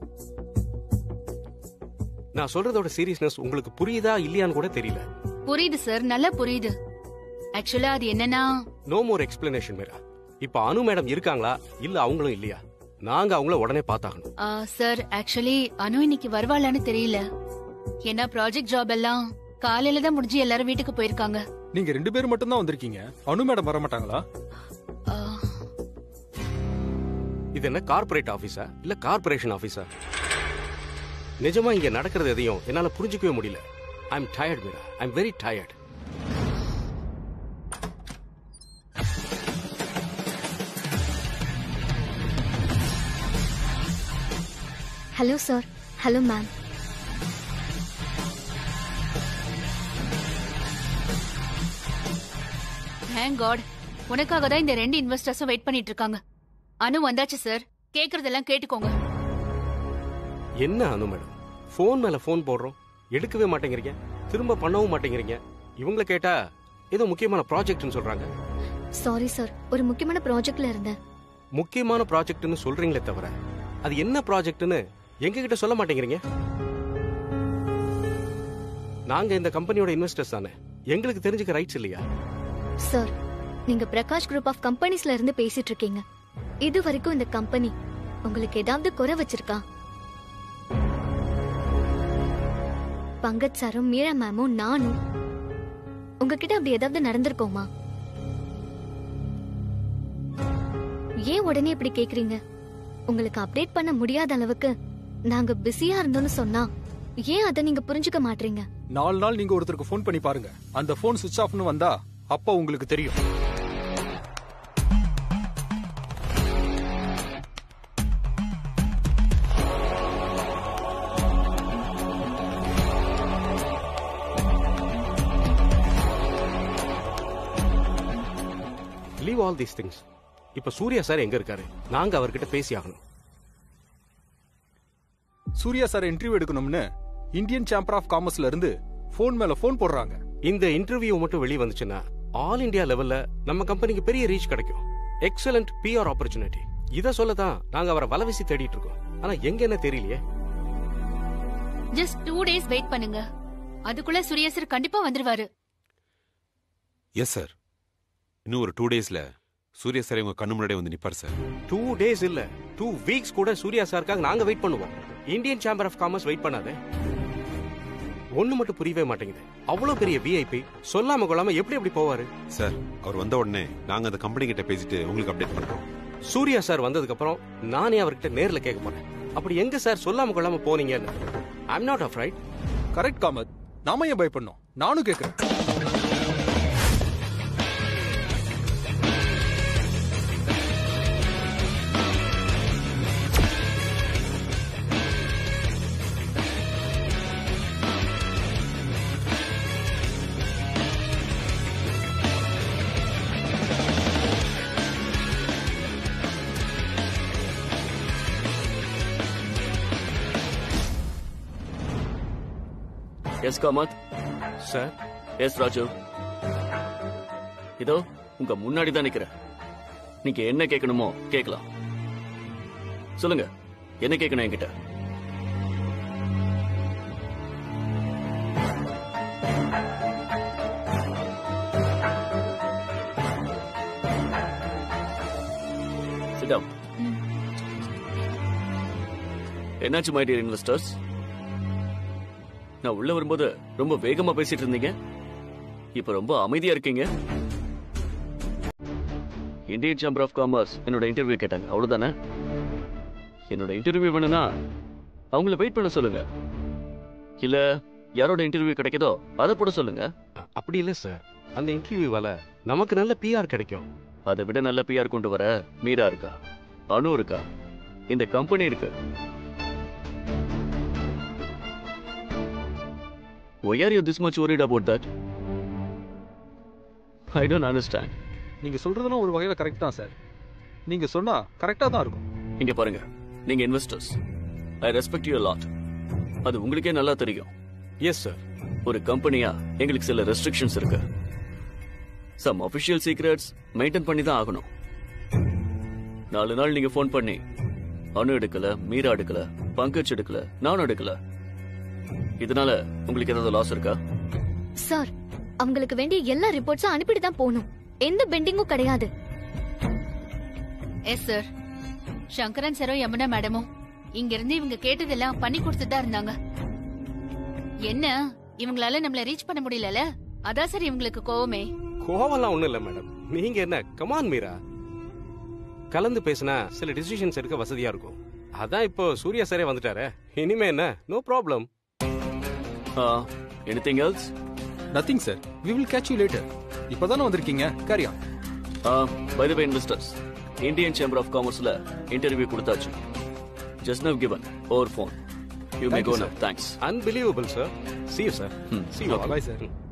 [SPEAKER 19] நான் சொல்றதோட சீரியஸ்னஸ் உங்களுக்கு புரியுதா இல்லையான்னு கூட தெரியல
[SPEAKER 8] புரியுது சார் நல்லா புரியுது ஆக்சுவலா அது என்னன்னா
[SPEAKER 19] நோ மோர் எக்ஸ்பிளனேஷன் மேரா இப்ப அனு மேடம் இருக்காங்களா இல்ல அவங்களும் இல்லையா நாங்க அவங்கள உடனே பார்த்தாகணும்
[SPEAKER 8] ஆ, சார் ஆக்சுவலி அனு இன்னைக்கு வருவாளான்னு தெரியல ஏன்னா ப்ராஜெக்ட் ஜாப் எல்லாம் காலையில தான் முடிஞ்சு எல்லாரும் வீட்டுக்கு போயிருக்காங்க
[SPEAKER 20] நீங்க ரெண்டு பேரும் மட்டும் தான் வந்திருக்கீங்க அனு மேடம் வர மாட்டாங்களா
[SPEAKER 19] இது என்ன கார்ப்பரேட் ஆபீஸா இல்ல கார்ப்பரேஷன் ஆபீஸா நிஜமா இங்க நடக்கிறது எதையும் என்னால புரிஞ்சுக்கவே முடியல I am tired Meera I am very tired
[SPEAKER 5] hello sir hello ma'am
[SPEAKER 8] thank God உனக்காக தான் இந்த ரெண்டு இன்வெஸ்டர்ஸும் வெயிட் பண்ணிட்டு இருக்காங்க அனு வந்தாச்சு சார் கேக்குறதெல்லாம் கேட்டுக்கோங்க
[SPEAKER 19] என்ன அனு மேடம் ஃபோன் மேல ஃபோன் போடுறோம் எடுக்கவே மாட்டேங்கிறீங்க திரும்ப பண்ணவும் மாட்டேங்கிறீங்க இவங்கள கேட்டா ஏதோ முக்கியமான ப்ராஜெக்ட்னு சொல்றாங்க
[SPEAKER 5] சாரி சார் ஒரு முக்கியமான ப்ராஜெக்ட்ல இருந்தேன்
[SPEAKER 19] முக்கியமான ப்ராஜெக்ட்னு சொல்றீங்களே தவிர அது என்ன ப்ராஜெக்ட்னு எங்க கிட்ட சொல்ல மாட்டேங்கிறீங்க நாங்க இந்த கம்பெனியோட இன்வெஸ்டர்ஸ் தானே எங்களுக்கு தெரிஞ்சுக்க ரைட்ஸ் இல்லையா
[SPEAKER 5] சார் நீங்க பிரகாஷ் குரூப் ஆஃப் கம்பெனிஸ்ல இருந்து பேசிட்டு இருக்கீங்க இது வரைக்கும் இந்த கம்பெனி உங்களுக்கு ஏதாவது குறை வச்சிருக்கா பங்கஜ் சாரும் மீரா மேமும் நானும் உங்ககிட்ட அப்படி ஏதாவது நடந்திருக்கோமா ஏன் உடனே இப்படி கேக்குறீங்க உங்களுக்கு அப்டேட் பண்ண முடியாத அளவுக்கு நாங்க பிஸியா இருந்தோம்னு சொன்னா ஏன் அதை நீங்க புரிஞ்சுக்க மாட்டீங்க
[SPEAKER 20] நாலு நாள் நீங்க ஒருத்தருக்கு ஃபோன் பண்ணி பாருங்க அந்த ஃபோன் சுவிட்ச் ஆஃப்னு வந்தா அப்ப உங்களுக்கு தெரியும்
[SPEAKER 19] லீவ் ஆல் தீஸ் திங்ஸ் இப்ப சூர்யா சார் எங்க இருக்காரு நாங்க அவர்கிட்ட பேசி ஆகணும்
[SPEAKER 20] சூர்யா சார் இன்டர்வியூ எடுக்கணும்னு இந்தியன் சேம்பர் ஆஃப் காமர்ஸ்ல இருந்து ஃபோன் மேல ஃபோன் போடுறாங்க
[SPEAKER 19] இந்த இன்டர்வியூ மட்டும் வெளியே வந்துச்சுன்னா ஆல் இந்தியா லெவல்ல நம்ம கம்பெனிக்கு பெரிய ரீச் கிடைக்கும் எக்ஸலண்ட் பிஆர் ஆப்பர்ச்சுனிட்டி இத சொல்லதான் நாங்க அவரை வலவீசி தேடிட்டு இருக்கோம் ஆனா எங்க என்ன தெரியலையே
[SPEAKER 8] ஜஸ்ட் டூ டேஸ் வெயிட் பண்ணுங்க அதுக்குள்ள சூர்யா சார் கண்டிப்பா வந்துருவாரு
[SPEAKER 2] எஸ் சார் இன்னும் ஒரு டூ டேஸ்ல சூர்யா சார் உங்க கண்ணு முன்னாடியே வந்து நிப்பார் சார்
[SPEAKER 19] டூ டேஸ் இல்ல டூ வீக்ஸ் கூட சூர்யா சாருக்காக நாங்க வெயிட் பண்ணுவோம் Indian chamber of commerce wait பண்ணாதே ஒண்ணு மட்டும் புரியவே மாட்டேங்குது அவ்வளவு பெரிய விஐபி சொல்லாம கொள்ளாம எப்படி எப்படி போவாரு
[SPEAKER 2] சார் அவர் வந்த உடனே நாங்க அந்த கம்பெனி கிட்ட பேசிட்டு உங்களுக்கு அப்டேட் பண்றோம்
[SPEAKER 19] சூர்யா சார் வந்ததுக்கு அப்புறம் நானே அவர்கிட்ட நேர்ல கேட்க போறேன் அப்படி எங்க சார் சொல்லாம கொள்ளாம போனீங்கன்னு I'm not off right
[SPEAKER 20] correct Kamath நாம ஏன் பயப்படணும் நானும் கேக்குறேன்
[SPEAKER 12] yes Kamath
[SPEAKER 19] sir
[SPEAKER 12] yes Raju இதோ உங்க முன்னாடி தான் நிக்கிறேன் நீங்க என்ன கேட்கணுமோ கேட்கலாம் சொல்லுங்க என்ன கேட்கணும் என்கிட்ட Sit down. என்னாச்சு மை டியர் இன்வெஸ்டர்ஸ் நான் உள்ள வரும்போது ரொம்ப வேகமா பேசிட்டு இருந்தீங்க இப்ப ரொம்ப அமைதியா இருக்கீங்க இந்தியன் சேம்பர் ஆஃப் காமர்ஸ் என்னோட இன்டர்வியூ கேட்டாங்க அவ்வளவுதானே என்னோட இன்டர்வியூ வேணும்னா அவங்கள வெயிட் பண்ண சொல்லுங்க இல்ல யாரோட இன்டர்வியூ கிடைக்குதோ அதை போட சொல்லுங்க
[SPEAKER 19] அப்படி இல்ல சார் அந்த இன்டர்வியூவால நமக்கு நல்ல பிஆர் கிடைக்கும்
[SPEAKER 12] அதை விட நல்ல பிஆர் கொண்டு வர மீரா இருக்கா அனு இருக்கா இந்த கம்பெனி இருக்கு Why are you this much worried about that? I don't understand.
[SPEAKER 20] நீங்க சொல்றதெல்லாம் ஒரு வகையில கரெக்ட் தான் சார் நீங்க சொன்னா கரெக்டா தான் இருக்கும்
[SPEAKER 12] இங்க பாருங்க நீங்க investors I respect you lot அது உங்களுக்கே நல்லா தெரியும்
[SPEAKER 19] எஸ் சார்
[SPEAKER 12] ஒரு கம்பெனியா எங்களுக்கு சில ரெஸ்ட்ரிக்ஷன்ஸ் இருக்கு சம் அபிஷியல் சீக்ரெட்ஸ் மெயின்டைன் பண்ணி தான் ஆகணும் நாலு நாள் நீங்க ஃபோன் பண்ணி அணு எடுக்கல மீரா எடுக்கல பங்கஜ் எடுக்கல நானும் எடுக்கல இதனால உங்களுக்கு ஏதாவது லாஸ் இருக்கா
[SPEAKER 5] சார் அவங்களுக்கு வேண்டிய எல்லா ரிப்போர்ட்ஸும் அனுப்பிட்டு தான் போகணும் எந்த பெண்டிங்கும் கிடையாது
[SPEAKER 8] எஸ் சார் சங்கரன் சாரும் யமுனா மேடமும் இங்க இருந்து இவங்க கேட்டதெல்லாம் பண்ணி கொடுத்துட்டு தான் இருந்தாங்க என்ன இவங்களால நம்மள ரீச் பண்ண முடியலல அதான் சார் இவங்களுக்கு கோவமே
[SPEAKER 19] கோவம்லாம் ஒண்ணும் இல்ல மேடம் நீங்க என்ன கமான் மீரா கலந்து பேசினா சில டிசிஷன்ஸ் எடுக்க வசதியா இருக்கும் அதான் இப்போ சூர்யா சாரே வந்துட்டாரே இனிமே என்ன no problem
[SPEAKER 12] anything else
[SPEAKER 20] nothing sir we will catch you later இப்பதானே வந்திருக்கீங்க கேரியா
[SPEAKER 12] by the way investors Indian chamber of காமர்ஸ்ல இன்டர்வியூ கொடுத்தாச்சு just now given over phone you may
[SPEAKER 19] Thank
[SPEAKER 12] go
[SPEAKER 19] you,
[SPEAKER 12] now
[SPEAKER 19] sir.
[SPEAKER 12] Thanks
[SPEAKER 19] unbelievable sir see you sir
[SPEAKER 12] Hmm.
[SPEAKER 19] see you
[SPEAKER 12] Okay.
[SPEAKER 19] all.
[SPEAKER 12] Bye, sir.
[SPEAKER 19] Hmm.